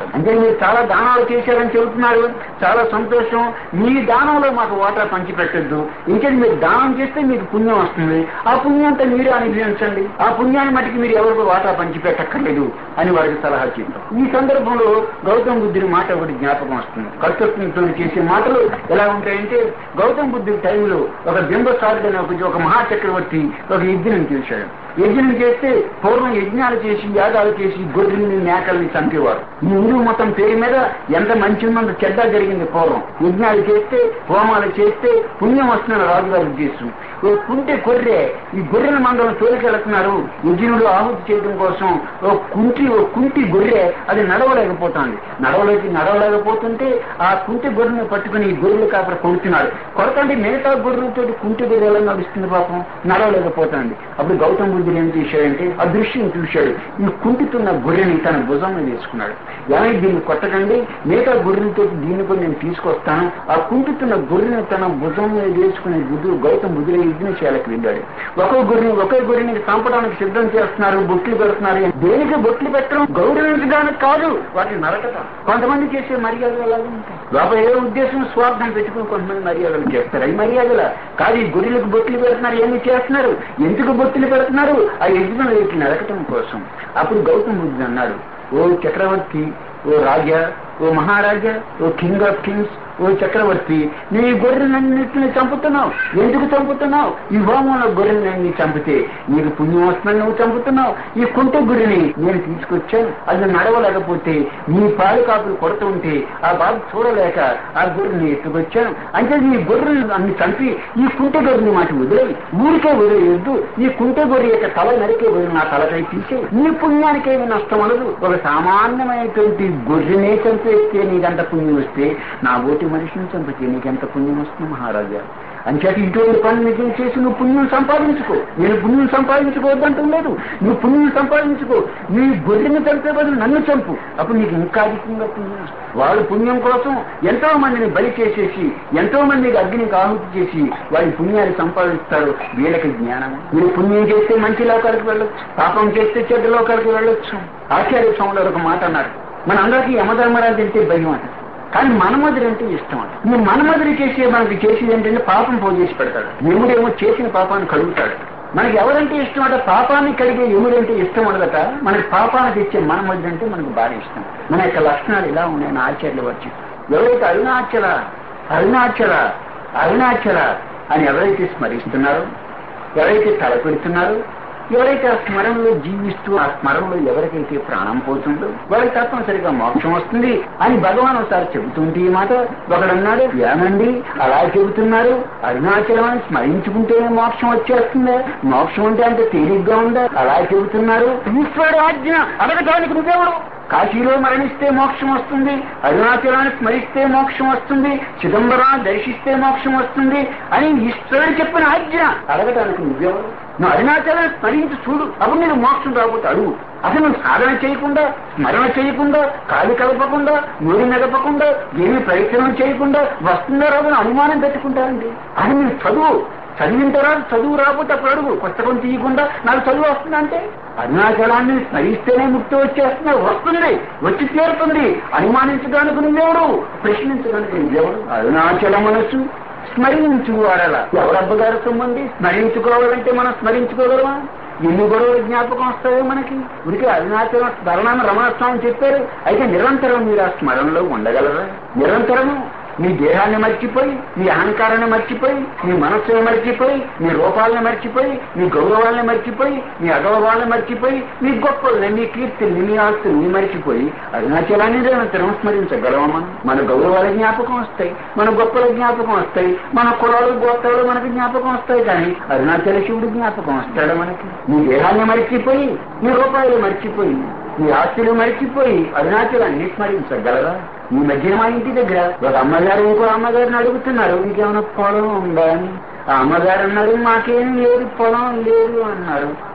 ఉంటుంది అంటే మీరు చాలా దానాలు చేశారని చెబుతున్నారు చాలా సంతోషం మీ దానంలో మాకు వాటా పంచి పెట్టద్దు ఇంకేది మీరు దానం చేస్తే మీకు పుణ్యం వస్తుంది ఆ పుణ్యంతో మీరే అనుభవించండి ఆ పుణ్యాన్ని మటుకు మీరు ఎవరికి వాటా పంచి పెట్టక్కర్లేదు అని వారికి సలహా చెప్పారు ఈ సందర్భంలో గౌతమ బుద్ధుడి మాట ఒకటి జ్ఞాపకం వస్తుంది కర్తృత్వంతో చేసే మాటలు ఎలా ఉంటాయంటే గౌతమ బుద్ధుడి టైంలో ఒక బింబసారుడు అనే ఒక ఒక మహాచక్రవర్తి ఒక యజ్ఞం చేశాడు యజ్ఞం చేస్తే పూర్వం యజ్ఞాలు చేసి యాగాలు చేసి గొర్రెల్ని మేకల్ని చంపేవారు ఈ హిందూ మతం పేరు మీద ఎంత మంచి ఉందంత చెడ్డ జరిగింది పూర్వం యజ్ఞాలు చేస్తే హోమాలు చేస్తే పుణ్యం వస్తున్న రాజుగారి ఉద్దేశం ఓ కుంటి గొర్రె ఈ గొర్రెల మందరం తోలికెళ్తున్నారు యజ్ఞుడు ఆహుతి చేయడం కోసం ఓ కుంటి ఓ కుంటి గొర్రె అది నడవలేకపోతుంది నడవలేక నడవలేకపోతుంటే ఆ కుంటి గొర్రెని పట్టుకుని ఈ గొర్రెలు కాపర కొడుతున్నాడు కొడతండి మిగతా గొర్రెలతో కుంటి గొర్రె ఎలా నడుస్తుంది పాపం నడవలేకపోతుంది అప్పుడు గౌతమ బుద్ధుడు ఏం చేశాడంటే ఆ దృశ్యం చూశాడు ఈ కుంటుతున్న గొర్రెని తన భుజం మీద వేసుకున్నాడు ఏమైనా దీన్ని కొట్టకండి మిగతా గొర్రెలతో దీన్ని కూడా నేను తీసుకొస్తాను ఆ కుంటుతున్న గొర్రెని తన భుజం మీద వేసుకునే బుద్ధుడు గౌతమ బుద్ధుడు యజ్ఞశాలకు వెళ్ళాడు ఒక్కో గొర్రెని ఒకే గొర్రెని చంపడానికి సిద్ధం చేస్తున్నారు బొట్లు పెడుతున్నారు దేనికి బొట్లు పెట్టడం గౌరవించడానికి కాదు వాటిని నరకటం కొంతమంది చేసే మర్యాదలు అలాగే ఉంటాయి లోపల ఏ ఉద్దేశం స్వార్థం పెట్టుకుని కొంతమంది మర్యాదలు చేస్తారు అవి మర్యాదల కాదు ఈ గొర్రెలకు బొట్లు పెడుతున్నారు ఏమి చేస్తున్నారు ఎందుకు బొట్లు పెడుతున్నారు ఆ యజ్ఞం వీటిని నరకటం కోసం అప్పుడు గౌతమ బుద్ధుడు అన్నాడు ఓ చక్రవర్తి ఓ రాజా ఓ మహారాజా ఓ కింగ్ ఆఫ్ కింగ్స్ ఓ చక్రవర్తి నీ గొర్రెలన్నింటిని చంపుతున్నావు ఎందుకు చంపుతున్నావు ఈ హోమంలో గొర్రెలన్నీ చంపితే నీకు పుణ్యం వస్తుందని నువ్వు చంపుతున్నావు ఈ కుంట గురిని నేను తీసుకొచ్చాను అది నడవలేకపోతే నీ పాలు కాపులు కొడుతూ ఉంటే ఆ బాధ చూడలేక ఆ గొర్రెని ఎత్తుకొచ్చాను అంటే ఈ గొర్రెలు అన్ని చంపి ఈ కుంట గొర్రెని మాట వదిలేయి ఊరికే వదిలేయొద్దు ఈ కుంట గొర్రె యొక్క తల నరికే వదిలి నా తలకై తీసే నీ పుణ్యానికి ఏమి నష్టం ఉండదు ఒక సామాన్యమైనటువంటి గొర్రెనే చంపేస్తే నీకంత పుణ్యం వస్తే నా ఓటి మనిషిని చంపితే నీకెంత పుణ్యం వస్తుంది మహారాజా అంచేత ఇటువంటి పని నిజం చేసి నువ్వు పుణ్యం సంపాదించుకో నేను పుణ్యం సంపాదించుకోవద్దంటం లేదు నువ్వు పుణ్యం సంపాదించుకో నీ గొర్రెని చంపే బదులు నన్ను చంపు అప్పుడు నీకు ఇంకా అధికంగా పుణ్యం వస్తుంది. వాళ్ళు పుణ్యం కోసం ఎంతో మందిని బలి చేసేసి ఎంతో మందికి అగ్నికి ఆహుతి చేసి వాళ్ళ పుణ్యాన్ని సంపాదిస్తారు వీళ్ళకి జ్ఞానం మీరు పుణ్యం చేస్తే మంచి లోకాలకు వెళ్ళొచ్చు పాపం చేస్తే చెడ్డ లోకాలకు వెళ్ళొచ్చు ఆచార్య స్వాములు ఒక మాట అన్నారు మన అందరికీ యమధర్మరాజు అంటే భయం అంట కానీ మనమధుడు అంటే ఇష్టం అంట ఈ మనమధుడు చేసే మనకి చేసేది ఏంటంటే పాపం పోజేసి పెడతాడు యముడేమో చేసిన పాపాన్ని కడుగుతాడు మనకి ఎవరంటే ఇష్టం అంటే పాపాన్ని కడిగే యముడంటే ఇష్టం ఉండదట మనకి పాపాన్ని తెచ్చే మనమధుడు అంటే మనకు బాగా ఇష్టం మన యొక్క లక్షణాలు ఇలా ఉన్నాయని ఆచార్యులు వచ్చి ఎవరైతే అరుణాచల అరుణాచల అరుణాచల అని ఎవరైతే స్మరిస్తున్నారో ఎవరైతే తలపెడుతున్నారో ఎవరైతే ఆ స్మరణలో జీవిస్తూ ఆ స్మరణలో ఎవరికైతే ప్రాణం పోతుందో వాళ్ళకి తప్పనిసరిగా మోక్షం వస్తుంది అని భగవాన్ ఒకసారి చెబుతుంటే ఈ మాట ఒకడన్నాడు ఏమండి అలా చెబుతున్నారు అరుణాచలం అని స్మరించుకుంటేనే మోక్షం వచ్చేస్తుందా మోక్షం అంటే అంత తేలిగ్గా ఉందా అలా చెబుతున్నారు ఈశ్వరుడు ఆజ్ఞ అడగటానికి నువ్వెవడు కాశీలో మరణిస్తే మోక్షం వస్తుంది అరుణాచలాన్ని స్మరిస్తే మోక్షం వస్తుంది చిదంబరాన్ని దర్శిస్తే మోక్షం వస్తుంది అని ఈశ్వరుడు చెప్పిన ఆజ్ఞ అడగటానికి నువ్వెవరు నువ్వు అరుణాచలాన్ని స్మరించి చూడు అప్పుడు నేను మోక్షం రాబోతే అడుగు అసలు నువ్వు సాధన చేయకుండా స్మరణ చేయకుండా కాలు కలపకుండా నూరి మెదపకుండా ఏమీ ప్రయత్నం చేయకుండా వస్తుందో రాదని అనుమానం పెట్టుకుంటారండి అది మీరు చదువు చదివిన తర్వాత చదువు రాకపోతే అప్పుడు అడుగు పుస్తకం తీయకుండా నాకు చదువు వస్తుందంటే అరుణాచలాన్ని స్మరిస్తేనే ముక్తి వచ్చేస్తున్నా వస్తుంది వచ్చి తీరుతుంది అనుమానించడానికి నువ్వెవడు ప్రశ్నించడానికి నువ్వెవడు అరుణాచల మనస్సు స్మరించు వాడల ఎవరబ్బగారు సొమ్మంది స్మరించుకోవాలంటే మనం స్మరించుకోగలమా ఎన్ని గొడవలు జ్ఞాపకం వస్తాయో మనకి ఉనికి అరుణాచలం స్మరణాన్ని రమణస్వామి చెప్పారు అయితే నిరంతరం మీరు ఆ స్మరణలో ఉండగలరా నిరంతరము నీ దేహాన్ని మర్చిపోయి నీ అహంకారాన్ని మర్చిపోయి నీ మనస్సుని మర్చిపోయి నీ రూపాలను మర్చిపోయి నీ గౌరవాలను మర్చిపోయి నీ అగౌరవాలను మర్చిపోయి నీ గొప్పల్ని నీ కీర్తిని నీ ఆస్తుల్ని మర్చిపోయి అరుణాచలాన్ని నిరంతరం స్మరించగలవా మనం మన గౌరవాల జ్ఞాపకం వస్తాయి మన గొప్పల జ్ఞాపకం వస్తాయి మన కులాలు గోత్రాలు మనకి జ్ఞాపకం వస్తాయి కానీ అరుణాచల శివుడు జ్ఞాపకం వస్తాడు మనకి నీ దేహాన్ని మర్చిపోయి నీ రూపాయలు మర్చిపోయి నీ ఆస్తులు మర్చిపోయి అరుణాచలాన్ని స్మరించగలరా ఈ మధ్య మా ఇంటి దగ్గర ఒక అమ్మగారు ఇంకో అమ్మగారిని అడుగుతున్నారు నీకేమైనా పొలం ఉందా అని ఆ అమ్మగారు అన్నారు మాకేం లేదు పొలం లేదు అన్నారు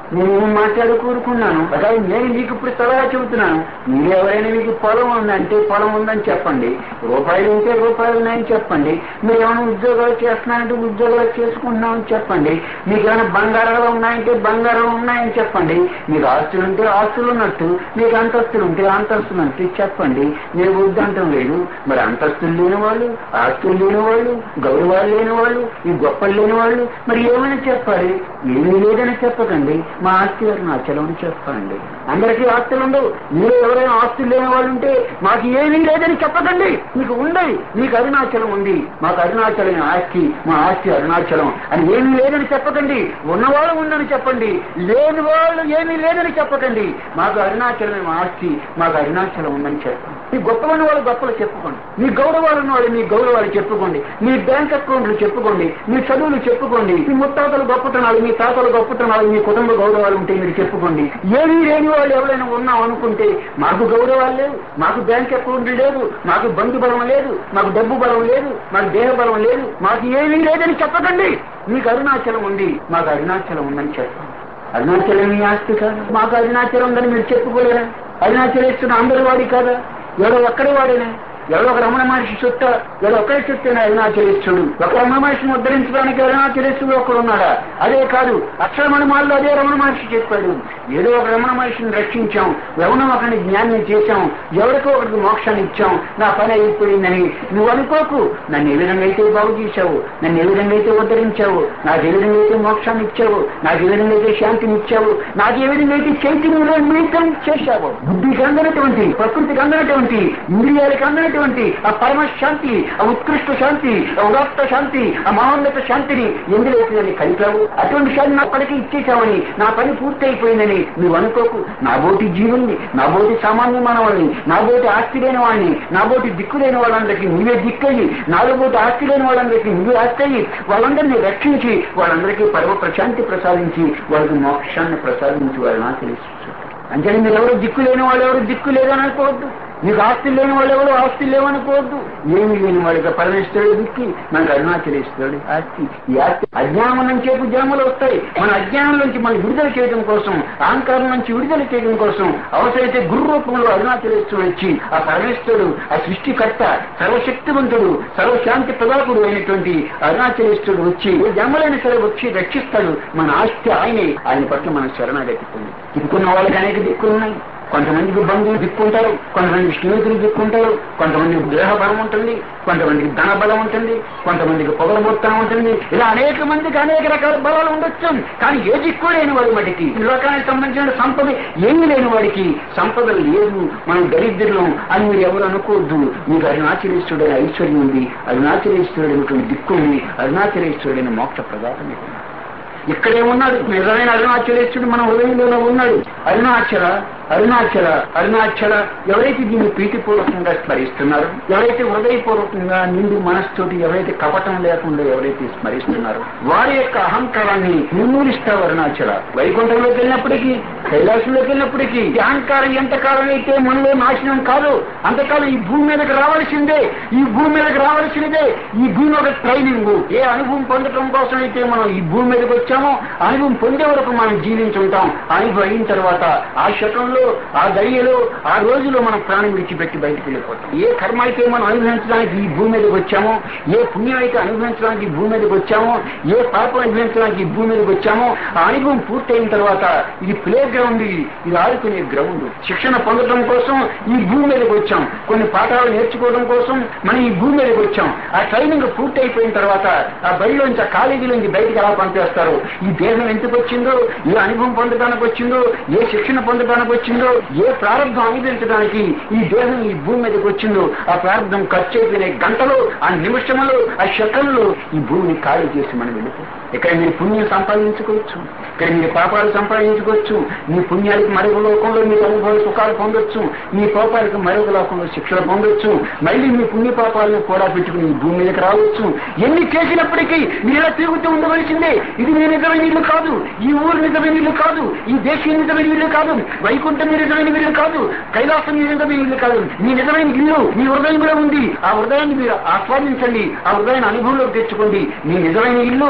నేను ఏం మాట్లాడు కోరుకున్నాను అదే నేను మీకు ఇప్పుడు సలహా చెబుతున్నాను మీరు ఎవరైనా మీకు పొలం ఉందంటే పొలం ఉందని చెప్పండి రూపాయలు ఉంటే రూపాయలు ఉన్నాయని చెప్పండి మీరు ఏమైనా ఉద్యోగాలు చేస్తున్నారంటే ఉద్యోగాలు చేసుకుంటున్నామని చెప్పండి మీకు ఏమైనా బంగారాలు ఉన్నాయంటే బంగారాలు ఉన్నాయని చెప్పండి మీకు ఆస్తులు ఉంటే ఆస్తులు ఉన్నట్టు మీకు అంతస్తులు ఉంటే అంతస్తులు అంటే చెప్పండి నేను వద్దంటం లేదు మరి అంతస్తులు లేని వాళ్ళు ఆస్తులు లేని వాళ్ళు గౌరవాలు లేని వాళ్ళు ఈ గొప్పలు లేని వాళ్ళు మరి ఏమైనా చెప్పాలి ఏమీ లేదని చెప్పకండి మా ఆస్తి అరుణాచలం అని చెప్పండి అందరికీ ఆస్తులు ఉండవు మీరు ఎవరైనా ఆస్తులు లేని వాళ్ళు ఉంటే మాకు ఏమీ లేదని చెప్పకండి మీకు ఉండదు మీకు అరుణాచలం ఉంది మాకు అరుణాచలం ఆస్తి మా ఆస్తి అరుణాచలం అని ఏమీ లేదని చెప్పకండి ఉన్నవాళ్ళు ఉందని చెప్పండి లేని వాళ్ళు ఏమీ లేదని చెప్పకండి మాకు అరుణాచలం మా ఆస్తి మాకు అరుణాచలం ఉందని చెప్పండి మీ గొప్పమైన వాళ్ళు గొప్పలు చెప్పుకోండి మీ గౌరవాలు ఉన్న వాళ్ళు మీ గౌరవాలు చెప్పుకోండి మీ బ్యాంక్ అకౌంట్లు చెప్పుకోండి మీ చదువులు చెప్పుకోండి మీ ముత్తాతలు గొప్పతనాలు మీ తాతలు గొప్పతనాలు మీ కుటుంబ గౌరవాలు ఉంటే మీరు చెప్పుకోండి ఏమీ లేని వాళ్ళు ఎవరైనా ఉన్నాం అనుకుంటే మాకు గౌరవాలు లేవు మాకు బ్యాంక్ అకౌంట్లు లేదు మాకు బంధు బలం లేదు మాకు డబ్బు బలం లేదు మాకు దేహ బలం లేదు మాకు ఏమీ లేదని చెప్పకండి మీకు అరుణాచలం ఉంది మాకు అరుణాచలం ఉందని చెప్పండి అరుణాచలం మీ ఆస్తి కాదు మాకు అరుణాచలం ఉందని మీరు చెప్పుకోలేరా అరుణాచలేస్తున్న అందరి వాడి కాదా ఎవడో ఒక్కడి వాడేనే ఎవడో ఒక రమణ మహర్షి చుట్ట ఎవడో ఒక్కడే చుట్టేనా అరుణాచలేశ్వరుడు ఒక రమణ మహర్షిని ఉద్ధరించడానికి అరుణాచలేశ్వరుడు ఒకడు ఉన్నాడా అదే కాదు అక్షరమణ మాల్లో అదే రమణ మహర్షి చెప్పాడు ఏదో ఒక రమణ మహర్షిని రక్షించాం ఎవరినో ఒకరిని జ్ఞానం చేశాం ఎవరికో ఒకరికి మోక్షాన్ని ఇచ్చాం నా పని అయిపోయిందని నువ్వు అనుకోకు నన్ను ఏ విధంగా అయితే బాగు చేశావు నన్ను ఏ విధంగా అయితే ఉద్ధరించావు నాకు ఏ విధంగా అయితే మోక్షాన్ని ఇచ్చావు నాకు ఏ విధంగా అయితే శాంతిని ఇచ్చావు నాకు ఏ విధంగా అయితే చైతన్యంలో మిళితం చేశావు బుద్ధికి అందనటువంటి ప్రకృతికి అందనటువంటి ఇంద్రియాలకు అందనటువంటి ఆ పరమశాంతి ఆ ఉత్కృష్ట శాంతి ఆ ఉదాత్త శాంతి ఆ మహోన్నత శాంతిని ఎందులేసిందని కలిపావు అటువంటి శాంతి నా పనికి ఇచ్చేశావని నా పని పూర్తి అయిపోయిందని నువ్వు అనుకోకు నా బోటి జీవుల్ని నా బోటి సామాన్య మానవాళ్ళని నా బోటి ఆస్తి లేని వాడిని నా బోటి దిక్కు లేని వాళ్ళందరికీ నువ్వే దిక్కయ్యి నాలో బోటి ఆస్తి లేని వాళ్ళందరికీ నువ్వే ఆస్తి అయ్యి వాళ్ళందరినీ రక్షించి వాళ్ళందరికీ పరమ ప్రశాంతి ప్రసాదించి వాళ్ళకి మోక్షాన్ని ప్రసాదించి వాళ్ళని ఆచరిస్తూ అంటే మీరు ఎవరు దిక్కు లేని వాళ్ళు ఎవరు దిక్కు లేదని అనుకోవద్దు మీకు ఆస్తులు లేని వాళ్ళు ఎవరు ఆస్తులు లేవనుకోవద్దు ఏమి లేని వాళ్ళకి పరమేశ్వరుడు దిక్కి మనకు అరుణాచలేశ్వరుడు ఆస్తి ఈ ఆస్తి అజ్ఞానం నుంచి జన్మలు వస్తాయి మన అజ్ఞానం నుంచి మనం విడుదల చేయడం కోసం అహంకారం నుంచి విడుదల చేయడం కోసం అవసరమైతే గురు రూపంలో అరుణాచలేశ్వరుడు వచ్చి ఆ పరమేశ్వరుడు ఆ సృష్టికర్త సర్వశక్తివంతుడు సర్వశాంతి ప్రదాకుడు అయినటువంటి అరుణాచలేశ్వరుడు వచ్చి ఏ జన్మలైన సరే వచ్చి రక్షిస్తాడు మన ఆస్తి ఆయనే ఆయన పట్ల మన శరణాగతి పొంది దిక్కున్న వాళ్ళకి అనేక దిక్కులు ఉన్నాయి కొంతమందికి బంధువులు దిక్కుంటారు కొంతమందికి స్నేహితులు దిక్కుంటారు కొంతమందికి దేహ బలం ఉంటుంది కొంతమందికి ధన బలం ఉంటుంది కొంతమందికి పొగల మొత్తం ఉంటుంది ఇలా అనేక మందికి అనేక రకాల బలాలు ఉండొచ్చు కానీ ఏ దిక్కు లేని వాడి మటుకి ఈ లోకానికి సంబంధించిన సంపద ఏమీ లేని వాడికి సంపద లేదు మనం దరిద్రులం అని మీరు ఎవరు అనుకోవద్దు మీకు అరుణాచలేశ్వరుడైన ఐశ్వర్యం ఉంది అరుణాచలేశ్వరుడైనటువంటి దిక్కు ఉంది అరుణాచలేశ్వరుడైన మోక్ష ప్రదాతం ఉంది ఇక్కడే ఉన్నాడు నిజమైన అరుణాచలేశ్వరుడు మన హృదయంలోనే ఉన్నాడు అరుణాచల అరుణాచల అరుణాచల ఎవరైతే దీన్ని ప్రీతిపూర్వకంగా స్మరిస్తున్నారో ఎవరైతే హృదయపూర్వకంగా నిండు మనస్సుతోటి ఎవరైతే కపటం లేకుండా ఎవరైతే స్మరిస్తున్నారో వారి యొక్క అహంకారాన్ని నిర్మూలిస్తావు అరుణాచల వైకుంఠంలోకి వెళ్ళినప్పటికీ కైలాసంలోకి వెళ్ళినప్పటికీ ఈ అహంకారం ఎంతకాలం అయితే మనలో నాశనం కాదు అంతకాలం ఈ భూమి మీదకి రావాల్సిందే ఈ భూమి మీదకి రావాల్సినదే ఈ భూమి ఒక ట్రైనింగ్ ఏ అనుభవం పొందడం కోసం అయితే మనం ఈ భూమి మీదకి వచ్చామో అనుభవం పొందే వరకు మనం జీవించుంటాం అనుభవం అయిన తర్వాత ఆ శకంలో ఆ దయ్యలో ఆ రోజులో మనం ప్రాణం విడిచిపెట్టి బయటికి వెళ్ళిపోతాం ఏ కర్మ అయితే మనం అనుభవించడానికి ఈ భూమి మీదకి వచ్చామో ఏ పుణ్యం అయితే అనుభవించడానికి ఈ భూమి మీదకి వచ్చామో ఏ పాపం అనుభవించడానికి ఈ భూమి మీదకి వచ్చామో ఆ అనుభవం పూర్తయిన తర్వాత ఇది ప్లే గ్రౌండ్ ఇది ఇది ఆడుకునే గ్రౌండ్ శిక్షణ పొందడం కోసం ఈ భూమి మీదకి వచ్చాం కొన్ని పాఠాలు నేర్చుకోవడం కోసం మనం ఈ భూమి మీదకి వచ్చాం ఆ ట్రైనింగ్ పూర్తి అయిపోయిన తర్వాత ఆ బడిలోంచి ఆ కాలేజీలోంచి బయటికి ఎలా పంపేస్తారు ఈ దేహం ఎందుకు వచ్చిందో ఏ అనుభవం పొందడానికి వచ్చిందో ఏ శిక్షణ పొందడానికి వచ్చిందో ఏ ప్రారంభం అనుభవించడానికి ఈ దేహం ఈ భూమి మీదకి వచ్చిందో ఆ ప్రారంభం ఖర్చు అయిపోయిన గంటలో ఆ నిమిషంలో ఆ శకంలో ఈ భూమిని ఖాళీ చేసి మనం వెళ్ళిపోతాం ఇక్కడ మీరు పుణ్యం సంపాదించుకోవచ్చు ఇక్కడ మీరు పాపాలు సంపాదించుకోవచ్చు మీ పుణ్యానికి మరొక లోకంలో మీకు అనుభవ సుఖాలు పొందొచ్చు మీ పాపాలకు మరొక లోకంలో శిక్షలు పొందొచ్చు మళ్ళీ మీ పుణ్య పాపాలను కూడా పెట్టుకుని ఈ భూమి మీదకి రావచ్చు ఎన్ని చేసినప్పటికీ మీరు ఇలా తిరుగుతూ ఉండవలసిందే ఇది మీ నిజమైన ఇల్లు కాదు ఈ ఊరు నిజమైన ఇల్లు కాదు ఈ దేశం నిజమైన ఇల్లు కాదు వైకుంఠం మీ నిజమైన ఇల్లు కాదు కైలాసం మీ నిజమైన ఇల్లు కాదు మీ నిజమైన ఇల్లు మీ హృదయంలో ఉంది ఆ హృదయాన్ని మీరు ఆస్వాదించండి ఆ హృదయాన్ని అనుభవంలోకి తెచ్చుకోండి మీ నిజమైన ఇల్లు మీ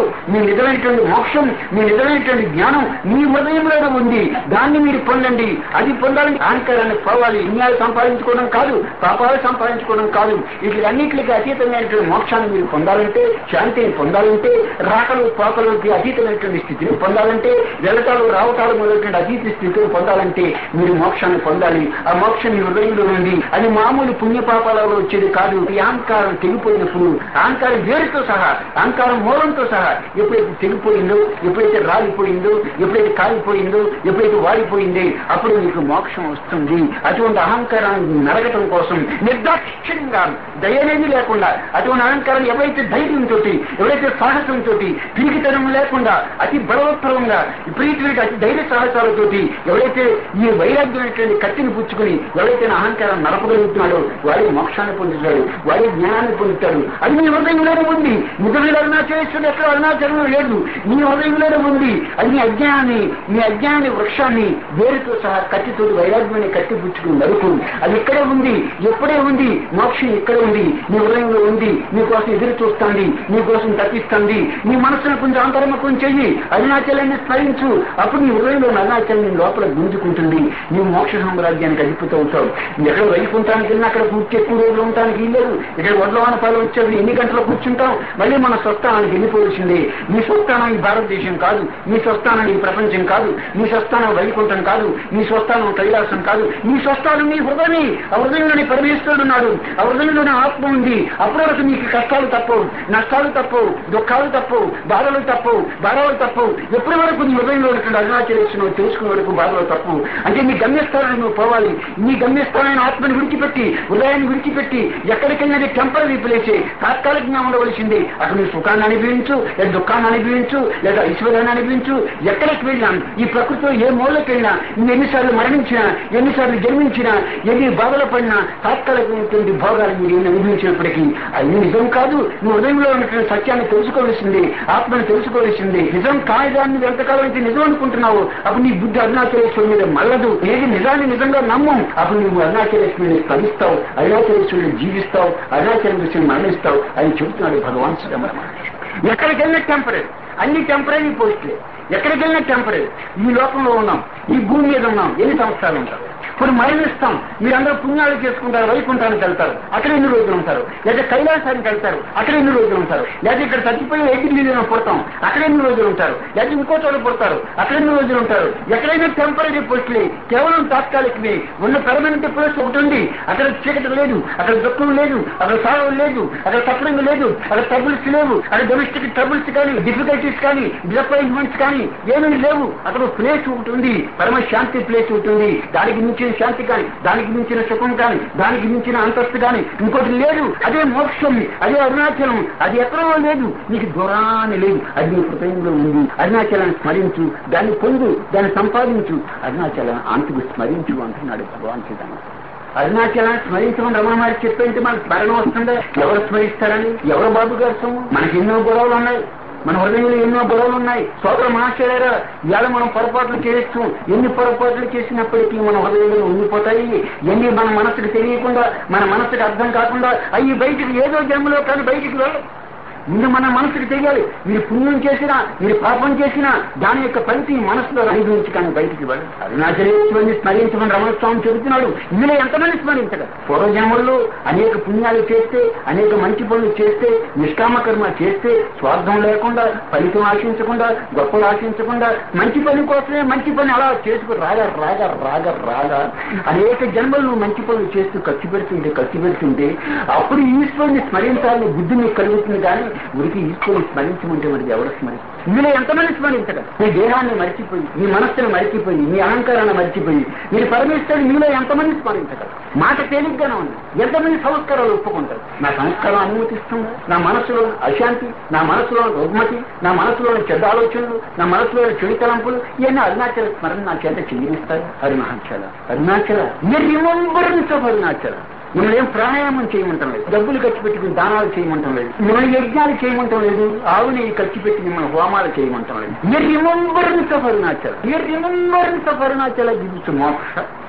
నిజమైనటువంటి మోక్షం మీ నిజమైనటువంటి జ్ఞానం మీ హృదయంలోనే ఉంది దాన్ని మీరు పొందండి అది పొందాలని అహంకారాన్ని పోవాలి పుణ్యాలు సంపాదించుకోవడం కాదు పాపాలు సంపాదించుకోవడం కాదు వీటిలన్నింటికి అతీతమైనటువంటి మోక్షాన్ని మీరు పొందాలంటే శాంతిని పొందాలంటే రాకలు పోకలకి అతీతమైనటువంటి స్థితిని పొందాలంటే వెళతాలు రావటాలు మొదలైనటువంటి అతీత స్థితిని పొందాలంటే మీరు మోక్షాన్ని పొందాలి ఆ మోక్షం మీ హృదయంలో ఉంది అది మామూలు పుణ్య పాపాలలో వచ్చేది కాదు ఈ అహంకారం తెగిపోయినప్పుడు అహంకారం వేరుతో సహా అహంకారం మూలంతో సహా ఎప్పుడైతే తెగిపోయిందో ఎప్పుడైతే రాలిపోయిందో ఎప్పుడైతే కాలిపోయిందో ఎప్పుడైతే వాడిపోయింది అప్పుడు మీకు మోక్షం వస్తుంది అటువంటి అహంకారాన్ని నరగటం కోసం నిర్దాక్షిణ్యంగా దయనేది లేకుండా అటువంటి అహంకారం ఎవరైతే ధైర్యంతో ఎవరైతే సాహసంతో పిరికితనం లేకుండా అతి బలవత్తరంగా విపరీతమైన అతి ధైర్య సాహసాలతోటి ఎవరైతే ఈ వైరాగ్యమైనటువంటి కత్తిని పుచ్చుకుని ఎవరైతే నా అహంకారం నడపగలుగుతున్నాడో వాడి మోక్షాన్ని పొందుతాడు వాడి జ్ఞానాన్ని పొందుతాడు అది మీ హృదయంలోనే ఉంది నిజమైన అరుణాచలేశ్వరుడు ఎక్కడ అరుణాచలంలో లేదు మీ హృదయంలోనే ఉంది అది మీ అజ్ఞానాన్ని మీ అజ్ఞానాన్ని వృక్షాన్ని వేరుతో సహా కత్తితో వైరాగ్యమైన కత్తి పుచ్చుకుని నరుకు అది ఇక్కడే ఉంది ఎప్పుడే ఉంది మోక్షం ఇక్కడే ఉంది మీ హృదయంలో ఉంది మీకోసం ఎదురు చూస్తుంది మీకోసం తప్పిస్తుంది మీ మనసును కొంచెం అంతర్ముఖం చెయ్యి అరుణాచలాన్ని స్మరించు అప్పుడు నీ హృదయంలో అరుణాచలం లోపల గుంజుకుంటుంది నీవు మోక్ష సామ్రాజ్యానికి అధిపతి అవుతావు ఎక్కడ వైకుంఠానికి వెళ్ళినా అక్కడ కూర్చి ఎక్కువ రోజులు ఉండటానికి ఇల్లేదు ఇక్కడ వడ్లవాన పాలు వచ్చేది ఎన్ని గంటలు కూర్చుంటాం మళ్ళీ మన స్వస్థానానికి వెళ్ళిపోవలసిందే మీ స్వస్థానం ఈ భారతదేశం కాదు మీ స్వస్థానం ఈ ప్రపంచం కాదు మీ స్వస్థానం వైకుంఠం కాదు మీ స్వస్థానం కైలాసం కాదు మీ స్వస్థానం మీ హృదయమే ఆ హృదయంలోని పరమేశ్వరుడు ఉన్నాడు ఆ హృదయంలోని ఆత్మ ఉంది అప్పటి వరకు మీకు కష్టాలు తప్పవు నష్టాలు తప్పవు దుఃఖాలు తప్పవు బాధలు తప్పవు బాధలు తప్పవు ఎప్పటి వరకు నీ హృదయంలో ఉన్నటువంటి అరుణాచలేశ్వరం తెలుసుకునే వరకు బాధలు తప్పవు అంటే నీ గమ్యస్థానాన్ని నువ్వు పోవాలి నీ గమ్యస్థానమైన ఆత్మని విడిచిపెట్టి హృదయాన్ని విడిచిపెట్టి ఎక్కడికెళ్ళినది టెంపరీ ప్లేసే తాత్కాలికంగా ఉండవలసింది అక్కడ నువ్వు సుఖాన్ని అనుభవించు లేదా దుఃఖాన్ని అనుభవించు లేదా ఐశ్వర్యాన్ని అనుభవించు ఎక్కడికి వెళ్ళినా ఈ ప్రకృతిలో ఏ మూలకి వెళ్ళినా నువ్వు ఎన్నిసార్లు మరణించినా ఎన్నిసార్లు జన్మించినా ఎన్ని బాధలు పడినా తాత్కాలికమైనటువంటి భోగాలు మీరు ఎన్ని అనుభవించినప్పటికీ అది నిజం కాదు నువ్వు హృదయంలో ఉన్నటువంటి సత్యాన్ని తెలుసుకోవలసింది ఆత్మను తెలుసుకోవలసింది నిజం కాయదాన్ని ఎంతకాలం అయితే నిజం అనుకుంటున్నావు అప్పుడు నీ బుద్ధి అరుణాచలేశ్వరుడి మీద మళ్ళదు ఏది నిజాన్ని నిజంగా నమ్ము అప్పుడు నువ్వు అరుణాచలేశ్వరుని స్మరిస్తావు అరుణాచలేశ్వరుని జీవిస్తావు అరుణాచలేశ్వరుని మరణిస్తావు అని చెబుతున్నాడు భగవాన్ శ్రీరమణ ఎక్కడికి వెళ్ళిన టెంపరీ అన్ని టెంపరీ పోస్టులే ఎక్కడికి వెళ్ళిన టెంపరీ ఈ లోకంలో ఉన్నాం ఈ భూమి మీద ఉన్నాం ఎన్ని సంవత్సరాలు ఉంటాం ఇప్పుడు మరణిస్తాం మీరందరూ పుణ్యాలు చేసుకుంటారు వైకుంఠానికి వెళ్తారు అక్కడ ఎన్ని రోజులు ఉంటారు లేదా కైలాసానికి వెళ్తారు అక్కడ ఎన్ని రోజులు ఉంటారు లేదా ఇక్కడ చచ్చిపోయి ఎయిటీ మిలియన్ పుడతాం అక్కడ ఎన్ని రోజులు ఉంటారు లేదా ఇంకో చోట పుడతారు అక్కడ ఎన్ని రోజులు ఉంటారు ఎక్కడైనా టెంపరీ పోస్టులే కేవలం తాత్కాలికమే ఉన్న పెర్మనెంట్ పోస్ట్ ఒకటి ఉంది అక్కడ చీకటి లేదు అక్కడ దుఃఖం లేదు అక్కడ సాగం లేదు అక్కడ సఫరింగ్ లేదు అక్కడ ట్రబుల్స్ లేవు అక్కడ డొమెస్టిక్ ట్రబుల్స్ కానీ డిఫికల్టీస్ కానీ డిసప్పాయింట్మెంట్స్ కానీ ఏమీ లేవు అక్కడ ప్లేస్ ఒకటి ఉంది పరమ శాంతి ప్లేస్ ఒకటి ఉంది దానికి మించిన శాంతి కానీ దానికి మించిన సుఖం కానీ దానికి మించిన అంతస్తు కానీ ఇంకోటి లేదు అదే మోక్షం అదే అరుణాచలం అది ఎక్కడో లేదు నీకు దూరాన్ని లేదు అది నీ హృదయంలో ఉంది అరుణాచలాన్ని స్మరించు దాన్ని పొందు దాన్ని సంపాదించు అరుణాచలం అంతకు స్మరించు అంటున్నాడు భగవాన్ శ్రీరామ అరుణాచలాన్ని స్మరించమని రమణ మారి చెప్పేంటి మనకు మరణం వస్తుందా ఎవరు స్మరిస్తారని ఎవరు బాబు గారు సొమ్ము మనకి ఎన్నో గొడవలు ఉన్నాయి మన హృదయంలో ఎన్నో గొడవలు ఉన్నాయి సోదర మహాశయారా ఇవాళ మనం పొరపాట్లు చేయొచ్చు ఎన్ని పొరపాట్లు చేసినప్పటికీ మన హృదయంలో ఉండిపోతాయి ఎన్ని మన మనసుకు తెలియకుండా మన మనసుకు అర్థం కాకుండా అవి బయటికి ఏదో జన్మలో కానీ బయటికి వెళ్ళవు ముందు మన మనసుకు తెలియాలి మీరు పుణ్యం చేసినా మీరు పాపం చేసినా దాని యొక్క ఫలితం ఈ మనసులో అనుభవించి కానీ బయటికి వెళ్ళదు అరుణాచలేశ్వరిని స్మరించమని రమణస్వామి చెబుతున్నాడు ఇందులో ఎంతమంది స్మరించగా పూర్వజన్మల్లో అనేక పుణ్యాలు చేస్తే అనేక మంచి పనులు చేస్తే నిష్కామ కర్మ చేస్తే స్వార్థం లేకుండా ఫలితం ఆశించకుండా గొప్పలు ఆశించకుండా మంచి పని కోసమే మంచి పని అలా చేసుకు రాగా రాగా రాగా రాగా అనేక జన్మలు నువ్వు మంచి పనులు చేస్తూ ఖర్చు పెడుతుంటే ఖర్చు పెడుతుంటే అప్పుడు ఈశ్వరుని స్మరించాలని బుద్ధి నీకు కలుగుతుంది కానీ ఉరికి ఈశ్వరుని స్మరించమంటే మరి ఎవరు స్మరిస్తారు ఇందులో ఎంతమంది స్మరించగలరు మీ దేహాన్ని మర్చిపోయి మీ మనస్సును మర్చిపోయి మీ అహంకారాన్ని మర్చిపోయి మీరు పరమేశ్వరుడు మీలో ఎంతమంది స్మరించగలరు మాట తేలిగ్గానే ఉంది ఎంతమంది సంస్కారాలు ఒప్పుకుంటారు నా సంస్కారం అనుమతిస్తుందా నా మనసులో అశాంతి నా మనసులో రుగ్మతి నా మనసులోని చెడ్డ ఆలోచనలు నా మనసులోని చెడు తలంపులు ఇవన్నీ అరుణాచల స్మరణ నా చేత చెయ్యిస్తాయి అరుణాచల అరుణాచల మీరు రిమంబరెన్స్ ఆఫ్ అరుణాచల మిమ్మల్ని ఏం ప్రాణాయామం చేయమంటం లేదు డబ్బులు ఖర్చు పెట్టుకుని దానాలు చేయమంటం లేదు మిమ్మల్ని యజ్ఞాలు చేయమంటం లేదు ఆవుని ఖర్చు పెట్టి మిమ్మల్ని హోమాలు చేయమంటం లేదు మీరు రిమంబరెన్స్ ఆఫ్ అరుణాచల మీరు రిమంబరెన్స్ ఆఫ్ అరుణాచల గివ్స్ మోక్ష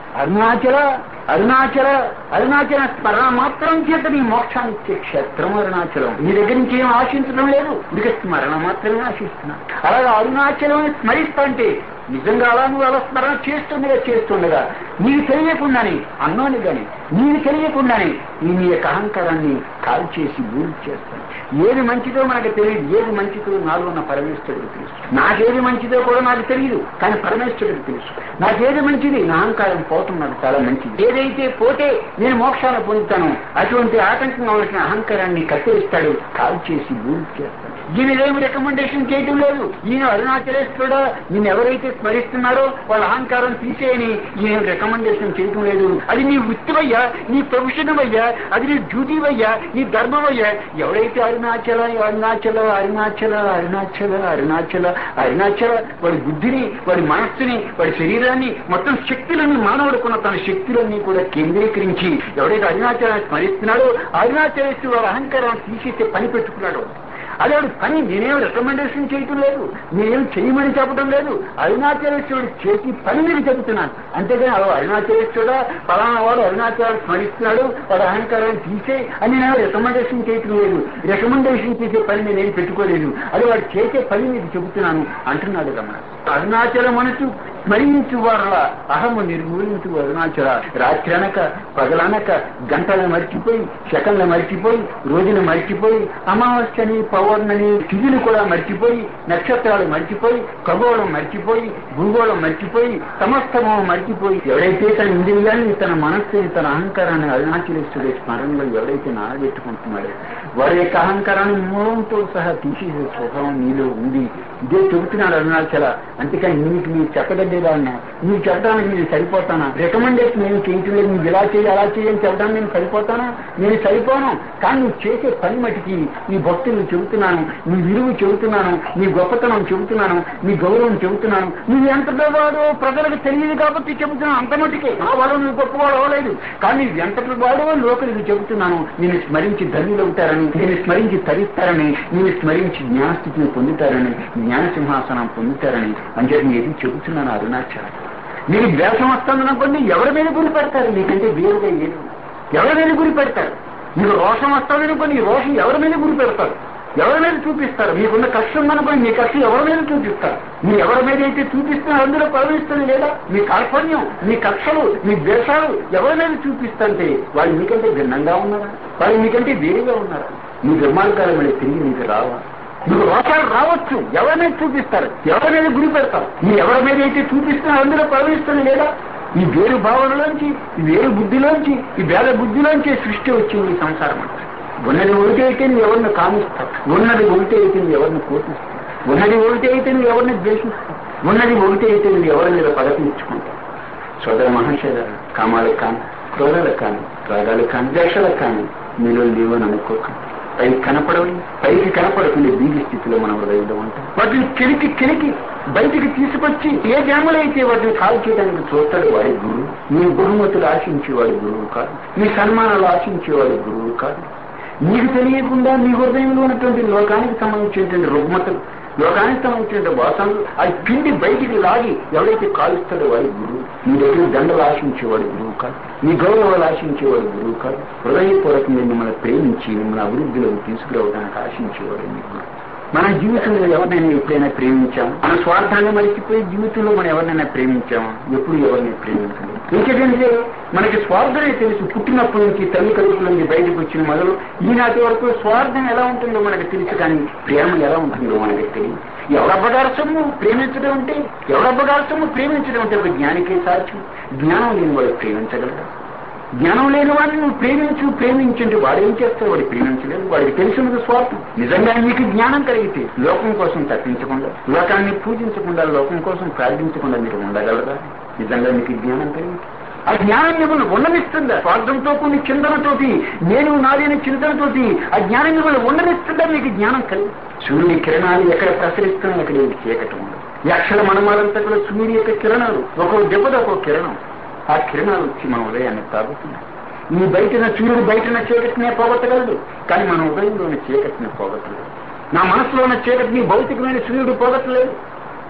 అరుణాచల అరుణాచల అరుణాచల స్మరణ మాత్రం చేత నీ మోక్షాన్ని ఇచ్చే క్షేత్రం అరుణాచలం నీ దగ్గర నుంచి ఏం ఆశించడం లేదు ఇక స్మరణ మాత్రమే ఆశిస్తున్నా అలాగే అరుణాచలం స్మరిస్తా అంటే నిజంగా అలా నువ్వు అలా స్మరణ చేస్తుండగా చేస్తుండగా నీకు తెలియకుండానే అన్నాను గాని నీకు తెలియకుండానే ఈ నీ యొక్క అహంకారాన్ని కాల్ చేసి బూరి చేస్తాను ఏది మంచిదో మనకు తెలియదు ఏది మంచిదో నాలో ఉన్న పరమేశ్వరుడికి తెలుసు నాకేది మంచిదో కూడా నాకు తెలియదు కానీ పరమేశ్వరుడికి తెలుసు నాకేది మంచిది నా అహంకారం పోవటం నాకు చాలా మంచిది ఏదైతే పోతే నేను మోక్షాన్ని పొందుతాను అటువంటి ఆటంకంగా ఉన్న అహంకారాన్ని కత్తిరిస్తాడు కాల్ చేసి బూరి చేస్తాడు ఈయనదేమి రికమెండేషన్ చేయటం లేదు ఈయన అరుణాచలేశ్వరుడా నేను ఎవరైతే స్మరిస్తున్నారో వాళ్ళ అహంకారం తీసేయని ఈయన రికమెండేషన్ చేయటం లేదు అది నీ వృత్తివయ్యా నీ ప్రొఫెషన్ అయ్యా అది నీ డ్యూటీ అయ్యా నీ ధర్మం అయ్యా ఎవరైతే అరుణాచల అరుణాచల అరుణాచల అరుణాచల అరుణాచల అరుణాచల వాడి బుద్ధిని వాడి మనస్సుని వాడి శరీరాన్ని మొత్తం శక్తులన్నీ మానవుడుకున్న తన శక్తులన్నీ కూడా కేంద్రీకరించి ఎవడైతే అరుణాచలాన్ని స్మరిస్తున్నాడో అరుణాచలేశ్వరుడు వాడి అహంకారాన్ని తీసేసే పని పెట్టుకున్నాడు అదే వాడి పని నేనేం రికమెండేషన్ చేయటం లేదు నేనేం చేయమని చెప్పడం లేదు అరుణాచలేశ్వరుడు చేసి పని నేను చెబుతున్నాను అంతేగాని అలా అరుణాచలేశ్వరుడా పలానా వాడు అరుణాచలాన్ని స్మరిస్తున్నాడు వాడు అహంకారాన్ని తీసే అని నేను రికమెండేషన్ చేయటం లేదు రికమెండేషన్ చేసే పని నేనేం పెట్టుకోలేదు అది వాడు చేసే పని మీకు చెబుతున్నాను అంటున్నాడు రమణ అరుణాచల మనసు స్మరించు వారల అహము నిర్మూలించు అరుణాచల రాత్రి అనక పగలనక గంటలు మర్చిపోయి సెకండ్లు మర్చిపోయి రోజులు మర్చిపోయి అమావాస్యని పౌర్ణని తిథులు కూడా మర్చిపోయి నక్షత్రాలు మర్చిపోయి ఖగోళం మర్చిపోయి భూగోళం మర్చిపోయి సమస్తము మర్చిపోయి ఎవడైతే తన ఇంద్రియాన్ని తన మనస్సుని తన అహంకారాన్ని అరుణాచలేశ్వరుడి స్మరణలో ఎవడైతే నానబెట్టుకుంటున్నాడో వారి యొక్క అహంకారాన్ని మూలంతో సహా తీసేసే స్వభావం నీలో ఉంది ఇదే చెబుతున్నాడు అరుణాచల అంతేకాని నీకు మీరు చెప్పదగ్గేదా ఉన్నా నీకు చెప్పడానికి నేను సరిపోతానా రికమెండేషన్ నేను చేయటం లేదు నువ్వు ఇలా చేయి అలా చేయి అని చెప్పడానికి నేను సరిపోతానా నేను సరిపోను కానీ నువ్వు చేసే పని మటుకి నీ భక్తులు చెబుతున్నాను నీ విలువ చెబుతున్నాను నీ గొప్పతనం చెబుతున్నాను నీ గౌరవం చెబుతున్నాను నువ్వు ఎంత వాడు ప్రజలకు తెలియదు కాబట్టి చెబుతున్నాను అంత మటుకే ఆ వాళ్ళు నువ్వు గొప్పవాడు అవ్వలేదు కానీ నువ్వు ఎంతటి వాడో లోకలికి చెబుతున్నాను నేను స్మరించి ధన్యులు అవుతారని నేను స్మరించి తరిస్తారని నేను స్మరించి జ్ఞానస్థితిని పొందుతారని జ్ఞాన సింహాసనం పొందుతారని అని చెప్పి నేను చెబుతున్నాను అరుణాచలం మీరు ద్వేషం వస్తుందనుకోండి ఎవరి మీద గురి పెడతారు నీకంటే వేరుగా ఏది ఎవరి మీద గురి పెడతారు మీకు రోషం వస్తుందనుకోండి ఈ రోషం ఎవరి మీద గురి పెడతారు ఎవరి మీద చూపిస్తారు మీకున్న కష్టం ఉందనుకోండి మీ కష్టం ఎవరి మీద చూపిస్తారు మీ ఎవరి మీద అయితే చూపిస్తున్నారు అందులో ప్రవహిస్తుంది లేదా మీ కార్పణ్యం మీ కక్షలు మీ ద్వేషాలు ఎవరి మీద చూపిస్తుంటే వాళ్ళు మీకంటే భిన్నంగా ఉన్నారా వాళ్ళు మీకంటే వేరుగా ఉన్నారా మీ దుర్మార్గాల మీద తిరిగి మీకు రావా మీకు రోషాలు రావచ్చు ఎవరి మీద చూపిస్తారు ఎవరి మీద గురి పెడతారు మీ ఎవరి మీద అయితే చూపిస్తున్నారు అందులో ప్రవహిస్తుంది లేదా ఈ వేరు భావనలోంచి ఈ వేరు బుద్ధిలోంచి ఈ భేద బుద్ధిలోంచి సృష్టి వచ్చింది ఈ సంసారం అంటే ఉన్నది ఒకటి అయితే నువ్వు ఎవరిని కామిస్తావు ఉన్నది ఒకటి అయితే నువ్వు ఎవరిని కోపిస్తావు ఉన్నది ఒకటి అయితే నువ్వు ఎవరిని ద్వేషిస్తావు ఉన్నది ఒకటి అయితే నువ్వు ఎవరి మీద పదపించుకుంటావు సోదర మహర్షి గారు కామాలకు కానీ క్రోధాలకు కానీ రాగాలకు కానీ ద్వేషాలకు కానీ మీలో లేవని అనుకోకండి పైకి కనపడవు పైకి కనపడకుండా బీగి స్థితిలో మన హృదయంలో ఉంటాం వాటిని కిలికి కిలికి బయటికి తీసుకొచ్చి ఏ జన్మలైతే వాటిని కాల్ చేయడానికి చూస్తాడు వాడి గురువు మీ బహుమతులు ఆశించేవాడు గురువు కాదు మీ సన్మానాలు ఆశించేవాడు గురువు కాదు మీకు తెలియకుండా మీ హృదయంలో ఉన్నటువంటి లోకానికి సంబంధించినటువంటి రుగ్మతలు లోకానికి సంబంధించిన వాసనలు అది పిండి బయటికి లాగి ఎవరైతే కాలుస్తాడో వాడి గురువు మీ దగ్గర దండలు ఆశించేవాడు గురువు కాదు మీ గౌరవాలు ఆశించేవాడు గురువు కాదు హృదయపూర్వకంగా మిమ్మల్ని ప్రేమించి మిమ్మల్ని అభివృద్ధిలోకి తీసుకురావడానికి ఆశించేవాడు మీ గురువు మన జీవితంలో ఎవరినైనా ఎప్పుడైనా ప్రేమించాం మన స్వార్థాన్ని మరిచిపోయి జీవితంలో మనం ఎవరినైనా ప్రేమించామా ఎప్పుడు ఎవరిని ప్రేమించలేదు ఇంకేంటంటే మనకి స్వార్థమే తెలుసు పుట్టినప్పటి నుంచి తల్లి కడుపుల నుంచి బయటకు వచ్చిన మొదలు ఈనాటి వరకు స్వార్థం ఎలా ఉంటుందో మనకు తెలుసు కానీ ప్రేమ ఎలా ఉంటుందో మనకి తెలియదు ఎవడబ్బగారు సొమ్ము ప్రేమించడం అంటే ఎవడబ్బగారు సొమ్ము ప్రేమించడం అంటే ఒక జ్ఞానికే సాధ్యం జ్ఞానం లేని వాడు ప్రేమించగలరా జ్ఞానం లేని వాడిని నువ్వు ప్రేమించు ప్రేమించండి వాడు ఏం చేస్తాడు వాడు ప్రేమించలేదు వాడికి తెలిసినది స్వార్థం నిజంగా నీకు జ్ఞానం కలిగితే లోకం కోసం తప్పించకుండా లోకాన్ని పూజించకుండా లోకం కోసం ప్రార్థించకుండా మీరు ఉండగలరా నిజంగా మీకు జ్ఞానం కలిగితే ఆ జ్ఞానం మిమ్మల్ని ఉండనిస్తుందా స్వార్థంతో కొన్ని చింతనతోటి నేను నాదేని చింతనతోటి ఆ జ్ఞానం మిమ్మల్ని ఉండనిస్తుందా మీకు జ్ఞానం కలిగి సూర్యుని కిరణాలు ఎక్కడ ప్రసరిస్తున్నాయి అక్కడ ఏమి చీకటి ఉండదు ఈ అక్షర మనమాలంతా కూడా సూర్యుని యొక్క కిరణాలు ఒక్కో దెబ్బతో ఒక్కో కిరణం ఆ కిరణాలు వచ్చి మన ఉదయాన్ని తాగుతున్నాయి ఈ బయటన సూర్యుడు బయటన చీకటినే పోగొట్టగలడు కానీ మన ఉదయంలోని చీకటిని పోగొట్టలేదు నా మనసులో ఉన్న చీకటిని భౌతికమైన సూర్యుడు పోగొట్టలేదు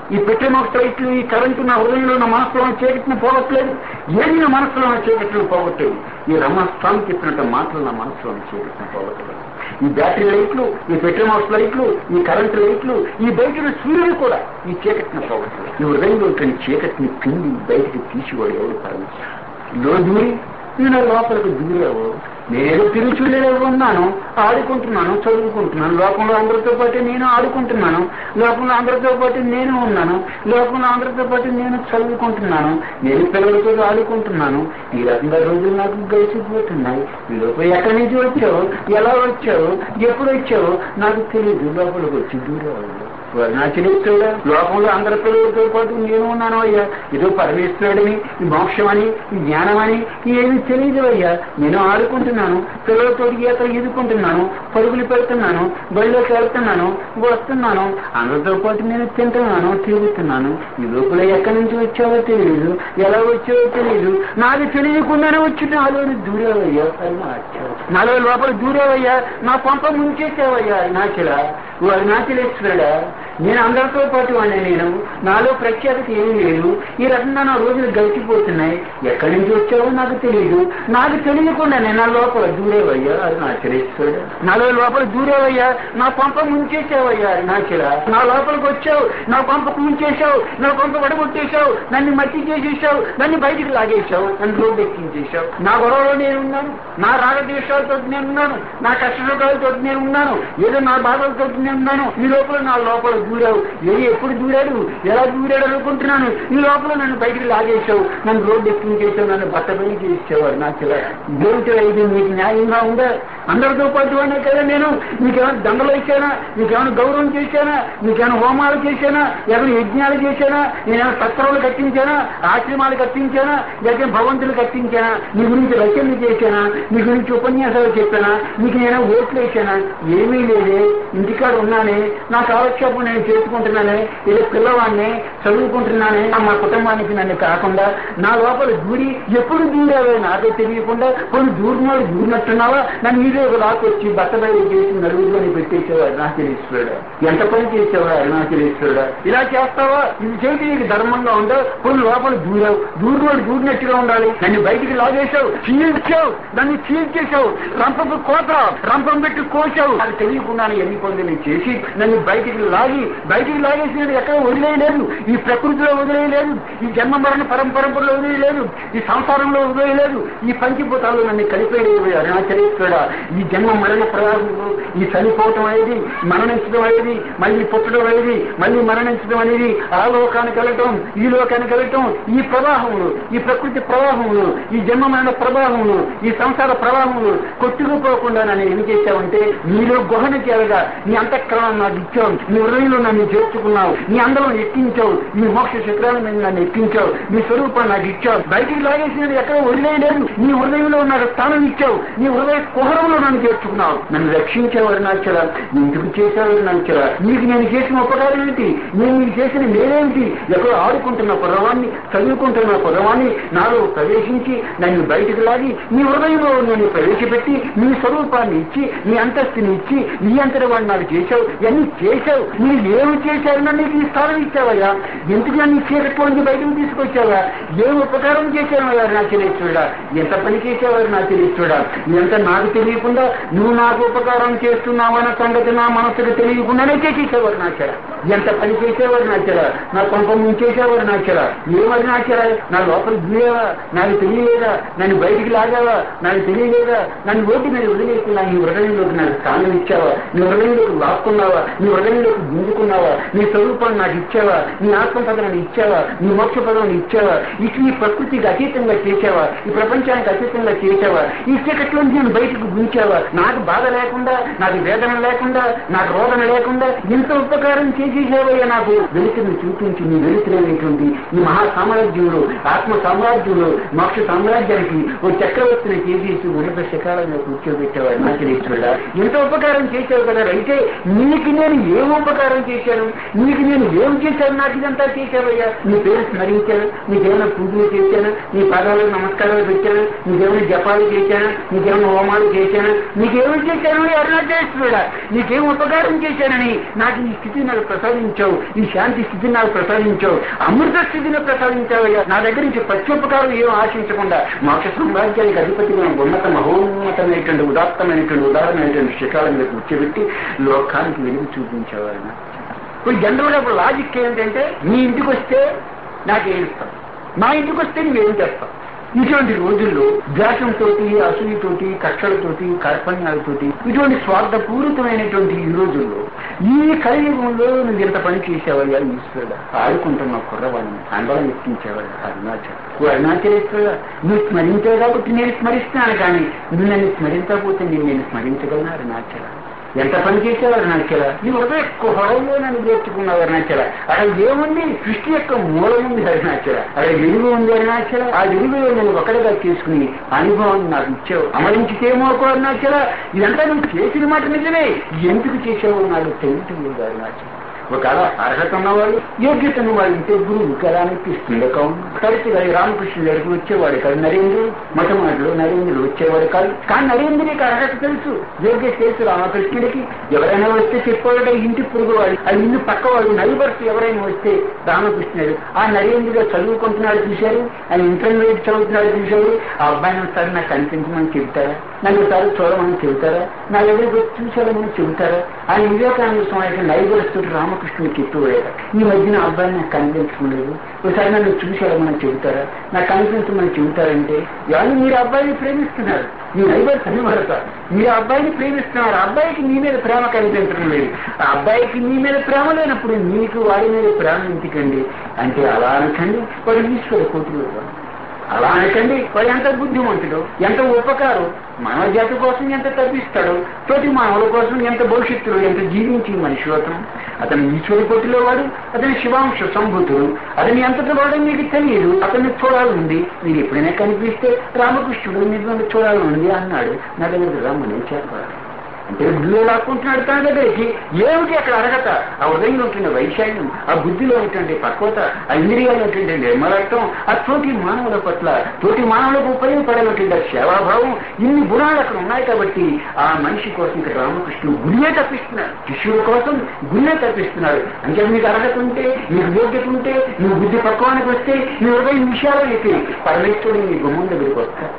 ఈ పెట్రోమాక్స్ లైట్లు ఈ కరెంటు నా హృదయంలో నా మనసులో ఉన్న చీకటిని పోగొట్టలేదు ఏది నా మనసులో ఉన్న చీకటిని పోగొట్టలేదు ఈ రమణస్వామి చెప్పినట్టు మాటలు నా మనసులో ఉన్న చీకటిని పోగొట్టలేదు ఈ బ్యాటరీ లైట్లు ఈ పెట్రోమాక్స్ లైట్లు ఈ కరెంటు లైట్లు ఈ బయట సూర్యుడు కూడా ఈ చీకటిని పోగొట్టలేదు ఈ హృదయంలో కొన్ని చీకటిని పిండి బయటికి తీసివాడు ఎవరు పరమేశ్వరుడు లో దూరి నేను లోపలికి దూరావు నేను తిరుగుచులేదో ఉన్నాను ఆడుకుంటున్నాను చదువుకుంటున్నాను లోకంలో అందరితో పాటు నేను ఆడుకుంటున్నాను లోకంలో అందరితో పాటు నేను ఉన్నాను లోకంలో అందరితో పాటు నేను చదువుకుంటున్నాను నేను పిల్లలతో ఆడుకుంటున్నాను ఈ రకంగా రోజులు నాకు గడిచిపోతున్నాయి ఈ లోపల ఎక్కడి నుంచి వచ్చావు ఎలా వచ్చావు ఎప్పుడు వచ్చావు నాకు తెలియదు లోపలికి వచ్చి దూరం నా చరిత్రుడా లోకంలో అందరి పిల్లలతో పాటు నేను ఉన్నాను అయ్యా ఏదో పరమేశ్వరుడిని ఈ మోక్షమని ఈ జ్ఞానమని ఏమి తెలియదు అయ్యా నేను ఆడుకుంటున్నాను పిల్లలతో ఈత ఈదుకుంటున్నాను పరుగులు పెడుతున్నాను బడిలోకి వెళ్తున్నాను వస్తున్నాను అందరితో పాటు నేను తింటున్నాను తిరుగుతున్నాను ఈ లోపల ఎక్కడి నుంచి వచ్చావో తెలియదు ఎలా వచ్చావో తెలియదు నాది తెలియకుండానే వచ్చి నాలో దూరేవయ్యా నాలో లోపల దూరేవయ్యా నా పంప ముంచేసావయ్యా నాచిలా అరుణాచలేశ్వరుడా నేను అందరితో పాటు వాడిని నేను నాలో ప్రఖ్యాత ఏమీ లేదు ఈ రకంగా నా రోజులు గడిచిపోతున్నాయి ఎక్కడి నుంచి వచ్చావో నాకు తెలియదు నాకు తెలియకుండా నేను నా లోపల దూరేవయ్యా అరుణాచలేశ్వరుడు నాలో లోపల దూరేవయ్యా నా పంప ముంచేసావయ్యా అరుణాచల నా లోపలికి వచ్చావు నా పంపకు ముంచేశావు నా పంప వడగొట్టేశావు నన్ను మట్టి చేసేసావు నన్ను బయటికి లాగేశావు నన్ను రోడ్డు ఎక్కించేశావు నా గొడవలో నేను ఉన్నాను నా రాగద్వేషాలతో నేను ఉన్నాను నా కష్టసుఖాలతో నేను ఉన్నాను ఏదో నా బాధలతో నేను ఉన్నాను ఈ లోపల నా లోపల దూరావు ఏది ఎప్పుడు దూరాడు ఎలా దూరాడు అనుకుంటున్నాను ఈ లోపల నన్ను బయటికి లాగేశావు నన్ను రోడ్డు ఎక్కించేసావు నన్ను బట్ట బయలు చేసేవాడు నాకు దేవుడు ఇది మీకు న్యాయంగా ఉందా అందరితో పాటు వాడినే కదా నేను నీకేమైనా దండలు ఇచ్చానా నీకేమైనా గౌరవం చేశానా నీకేమైనా హోమాలు చేశానా ఏమైనా యజ్ఞాలు చేశానా నేనేమైనా సత్రాలు కట్టించానా ఆశ్రమాలు కట్టించానా లేకపోతే భవంతులు కట్టించానా నీ గురించి రచనలు చేశానా నీ గురించి ఉపన్యాసాలు చెప్పానా నీకు నేను ఓట్లు వేసానా ఏమీ లేదే ఇంటికాడ ఉన్నానే నా కాలక్షేపం నేను చేసుకుంటున్నానే ఇది పిల్లవాడిని చదువుకుంటున్నానే మా కుటుంబానికి నన్ను కాకుండా నా లోపల దూరి ఎప్పుడు దూరావే నాకే తెలియకుండా కొన్ని దూరినోడు దూరినట్టున్నావా నన్ను మీరే ఒక లాక్కొచ్చి బట్ట బయలు చేసి నలుగురిలోని పెట్టేసేవాడు అరుణాచలేశ్వరుడు ఎంత పని చేసేవాడు అరుణాచలేశ్వరుడు ఇలా చేస్తావా ఇది చేతి నీకు ధర్మంగా ఉందో కొన్ని లోపల దూరావు దూరినోడు దూరినట్టుగా ఉండాలి నన్ను బయటికి లాగేశావు చీల్చావు నన్ను చీల్చేశావు రంపపు కోత రంపం పెట్టి కోసావు అది తెలియకుండానే ఎన్ని పనులు చేసి నన్ను బయటికి లాగి బయటికి లాగేసి ఎక్కడ వదిలేయలేదు ఈ ప్రకృతిలో వదిలేయలేదు ఈ జన్మ మరణ పరంపరలో వదిలేయలేదు ఈ సంసారంలో వదిలేయలేదు ఈ పంచభూతాలు నన్ను కలిపేయలేదు అరుణాచలేశ్వరుడా ఈ జన్మ మరణ ప్రవాహంలో ఈ చనిపోవటం అనేది మరణించడం అనేది మళ్ళీ పుట్టడం అనేది మళ్ళీ మరణించడం అనేది ఆ లోకానికి వెళ్ళటం ఈ లోకానికి వెళ్ళటం ఈ ప్రవాహంలో ఈ ప్రకృతి ప్రవాహంలో ఈ జన్మ మరణ ప్రవాహంలో ఈ సంసార ప్రవాహంలో కొట్టుకుపోకుండా నన్ను ఏం చేశావంటే నీలో గుహన చేరగా నీ అంతఃకరణం నాకు ఇచ్చావు నీ హృదయంలో నన్ను చేర్చుకున్నావు నీ అందరం ఎక్కించావు నీ మోక్ష శిఖరాల మీద నన్ను ఎక్కించావు నీ స్వరూపాన్ని నాకు ఇచ్చావు బయటికి లాగేసి నేను ఎక్కడ వదిలేయలేదు నీ హృదయంలో నాకు స్థానం ఇచ్చావు నీ హృదయ కుహరంలో నన్ను చేర్చుకున్నావు నన్ను రక్షించేవారు నచ్చరా ఎందుకు చేసేవారు నచ్చరా నీకు నేను చేసిన ఉపకారం ఏంటి నేను నీకు చేసిన మేలేంటి ఎక్కడో ఆడుకుంటున్న కుర్రవాణ్ణి చదువుకుంటున్న కుర్రవాణ్ణి నాలో ప్రవేశించి నన్ను బయటకు లాగి నీ హృదయంలో నన్ను ప్రవేశపెట్టి నీ స్వరూపాన్ని ఇచ్చి నీ అంతస్తుని ఇచ్చి నీ అంతటి వాడు నాకు చేశావు ఇవన్నీ చేశావు నీ ఏమి చేశావు నన్ను నీకు ఈ స్థానం ఇచ్చావయ్యా ఎందుకు నన్ను చీకట్లో నుంచి బయటకు తీసుకొచ్చావా ఏ ఉపకారం చేశావయ్యా నా తెలియచుడా ఎంత పని చేసేవారు నా తెలియచుడా ఎంత నాకు తెలియకుండా నువ్వు నాకు ఉపకారం చేస్తున్నావన్న సంగతి నా మనసుకు తెలియకుండానే చేసేసేవారు నా చెర ఎంత పని చేసేవారు నా చెర నా కొంప ముంచేసేవారు నా చెర ఏమది నా చెర నా లోపల దూరేవా నాకు తెలియలేదా నన్ను బయటికి లాగావా నాకు తెలియలేదా నన్ను ఓటి మీద వదిలేస్తున్నా నీ హృదయంలోకి నాకు స్థానం ఇచ్చావా నీ హృదయంలోకి లాక్కున్నావా నీ హృదయంలోకి గుంజుకున్నావా నీ స్వరూపాన్ని నాకు ఇచ్చావా నీ ఆత్మ పదవిని ఇచ్చావా నీ మోక్ష పదవిని ఇచ్చావా ఇటు ఈ ప్రకృతికి అతీతంగా చేసావా ఈ ప్రపంచానికి అతీతంగా చేసావా ఈ చీకట్లో నేను బయటకు గుంచావా నాకు బాధ లేకుండా నాకు వేదన లేకుండా నాకు రోదన లేకుండా ఇంత ఉపకారం చేసేసావయ్యా నాకు వెలుతుని చూపించి నీ వెలుతురైనటువంటి ఈ మహా సామ్రాజ్యంలో ఆత్మ సామ్రాజ్యంలో మోక్ష సామ్రాజ్యానికి ఓ చక్రవర్తిని చేసేసి ఉన్నత శిఖరాలను కూర్చోబెట్టేవాడు నాకు తెలియచుడా ఎంత ఉపకారం చేసావు కదా అయితే నీకు నేను ఏం ఉపకారం ఉపకారం చేశాను నీకు నేను ఏం చేశాను నాకు ఇదంతా చేశావయ్యా నీ పేరు స్మరించాను నీకేమైనా పూజలు చేశాను నీ పాదాలకు నమస్కారాలు పెట్టాను నీకేమైనా జపాలు చేశాను నీకేమైనా హోమాలు చేశాను నీకేమి చేశాను అరుణాచలేశ్వరుడా నీకేం ఉపకారం చేశానని నాకు ఈ స్థితిని నాకు ప్రసాదించావు ఈ శాంతి స్థితిని నాకు ప్రసాదించావు అమృత స్థితిని ప్రసాదించావయ్యా నా దగ్గర నుంచి ప్రత్యుపకారం ఏం ఆశించకుండా మోక్ష సామ్రాజ్యానికి అధిపతిగా ఉన్నత మహోన్నతమైనటువంటి ఉదాత్తమైనటువంటి ఉదాహరణమైనటువంటి శిఖరాల మీద కూర్చోబెట్టి లోకానికి వెలుగు చూపించేవారు ఇప్పుడు జనరల్ గా ఇప్పుడు లాజిక్ ఏంటంటే మీ ఇంటికి వస్తే నాకేం ఇస్తాం మా ఇంటికి వస్తే నువ్వేం చేస్తావు ఇటువంటి రోజుల్లో ద్వేషంతోటి అసూయతోటి కక్షలతోటి కార్పణ్యాలతోటి ఇటువంటి స్వార్థపూరితమైనటువంటి ఈ రోజుల్లో ఈ కలియుగంలో నువ్వు ఎంత పని చేసావయ్యా ఈశ్వరుడు ఆడుకుంటున్న కుర్రవాడిని అందరం ఎక్కించేవాడు అరుణాచల్ ఓ అరుణాచలేశ్వరుడు నువ్వు స్మరించావు కాబట్టి నేను స్మరిస్తున్నాను కానీ నువ్వు నన్ను స్మరించకపోతే నేను నేను స్మరించగలను అరుణాచల ఎంత పని చేశావు అరుణాచల నీ హృదయ కుహరంలో నన్ను చేర్చుకున్నావు అరుణాచల అక్కడ ఏముంది సృష్టి యొక్క మూలం ఉంది అరుణాచల అక్కడ వెలుగు ఉంది అరుణాచల ఆ వెలుగులో నేను ఒకటిగా చేసుకుని అనుభవం నాకు ఇచ్చావు అమరించితేమో అరుణాచల ఇదంతా నువ్వు చేసిన మాట నిజమే ఎందుకు చేసావు నాకు తెలియటం లేదు అరుణాచల ఒకవేళ అర్హత ఉన్నవాళ్ళు యోగ్యత ఉన్నవాళ్ళు ఉంటే గురువు కదా అనిపిస్తుంది కావు తరచుగా ఈ రామకృష్ణుడు దగ్గరికి వచ్చేవాడు కాదు నరేంద్రుడు మొట్టమొదటిలో నరేంద్రుడు వచ్చేవాడు కాదు కానీ నరేంద్రుడికి అర్హత తెలుసు యోగ్యత తెలుసు రామకృష్ణుడికి ఎవరైనా వస్తే చెప్పాడు ఇంటి పొరుగువాడు ఆ ఇల్లు పక్కవాడు నైబర్స్ ఎవరైనా వస్తే రామకృష్ణుడు ఆ నరేంద్రుడు చదువుకుంటున్నాడు చూశారు ఆయన ఇంటర్మీడియట్ చదువుతున్నాడు చూశారు ఆ అబ్బాయిని ఒకసారి నాకు కనిపించమని చెబుతారా నన్ను ఒకసారి చూడమని చెబుతారా నా దగ్గరికి వచ్చి చూశారమని చెబుతారా ఆయన వివేకానంద స్వామి నైబర్స్ తోటి రామకృష్ణుడికి ఎక్కువయ్యారు ఈ మధ్యన ఆ అబ్బాయి నాకు కనిపించలేదు ఒకసారి నన్ను చూశారమని చెబుతారా నాకు కనిపించమని చెబుతారంటే వాళ్ళు మీరు అబ్బాయిని ప్రేమిస్తున్నారు మీ నైబర్స్ అని పడతారు మీరు ఆ అబ్బాయిని ప్రేమిస్తున్నారు ఆ అబ్బాయికి మీ మీద ప్రేమ కనిపించడం లేదు ఆ అబ్బాయికి మీ మీద ప్రేమ లేనప్పుడు మీకు వాడి మీద ప్రేమ ఎందుకండి అంటే అలా అనకండి వాడు ఈశ్వర కోటిలో అలా అనకండి వాడు ఎంత బుద్ధిమంతుడు ఎంత ఉపకారం మానవ జాతి కోసం ఎంత తప్పిస్తాడు తోటి మానవుల కోసం ఎంత భవిష్యత్తులో ఎంత జీవించి మనిషి అతను అతను ఈశ్వరి కోటిలో వాడు అతని శివాంశ సంభూతుడు అతని ఎంతటి వాడో మీకు తెలియదు అతన్ని చూడాలండి మీరు ఎప్పుడైనా కనిపిస్తే రామకృష్ణుడు మీరు చూడాలండి అన్నాడు నా దగ్గర రమ్మని చెప్పాలి అంటే బుద్ధిలో లాక్కుంటున్నాడు తన దగ్గరికి ఏమిటి అక్కడ అర్హత ఆ ఉదయం ఉంటున్న వైశాల్యం ఆ బుద్ధిలో ఉన్నటువంటి పక్వత ఆ ఇంద్రియాలు ఉన్నటువంటి నిర్మలత్వం ఆ తోటి మానవుల పట్ల తోటి మానవులకు ఉపయోగపడేటువంటి ఆ సేవాభావం ఇన్ని గుణాలు అక్కడ ఉన్నాయి కాబట్టి ఆ మనిషి కోసం ఇక్కడ రామకృష్ణుడు గుళ్ళే తప్పిస్తున్నాడు శిష్యుల కోసం గుళ్ళే తప్పిస్తున్నాడు అంటే మీకు అర్హత ఉంటే మీకు యోగ్యత ఉంటే నువ్వు బుద్ధి పక్వానికి వస్తే నీ హృదయం విషయాలు అయితే పరమేశ్వరుడు నీ గుమ్మం దగ్గరికి వస్తా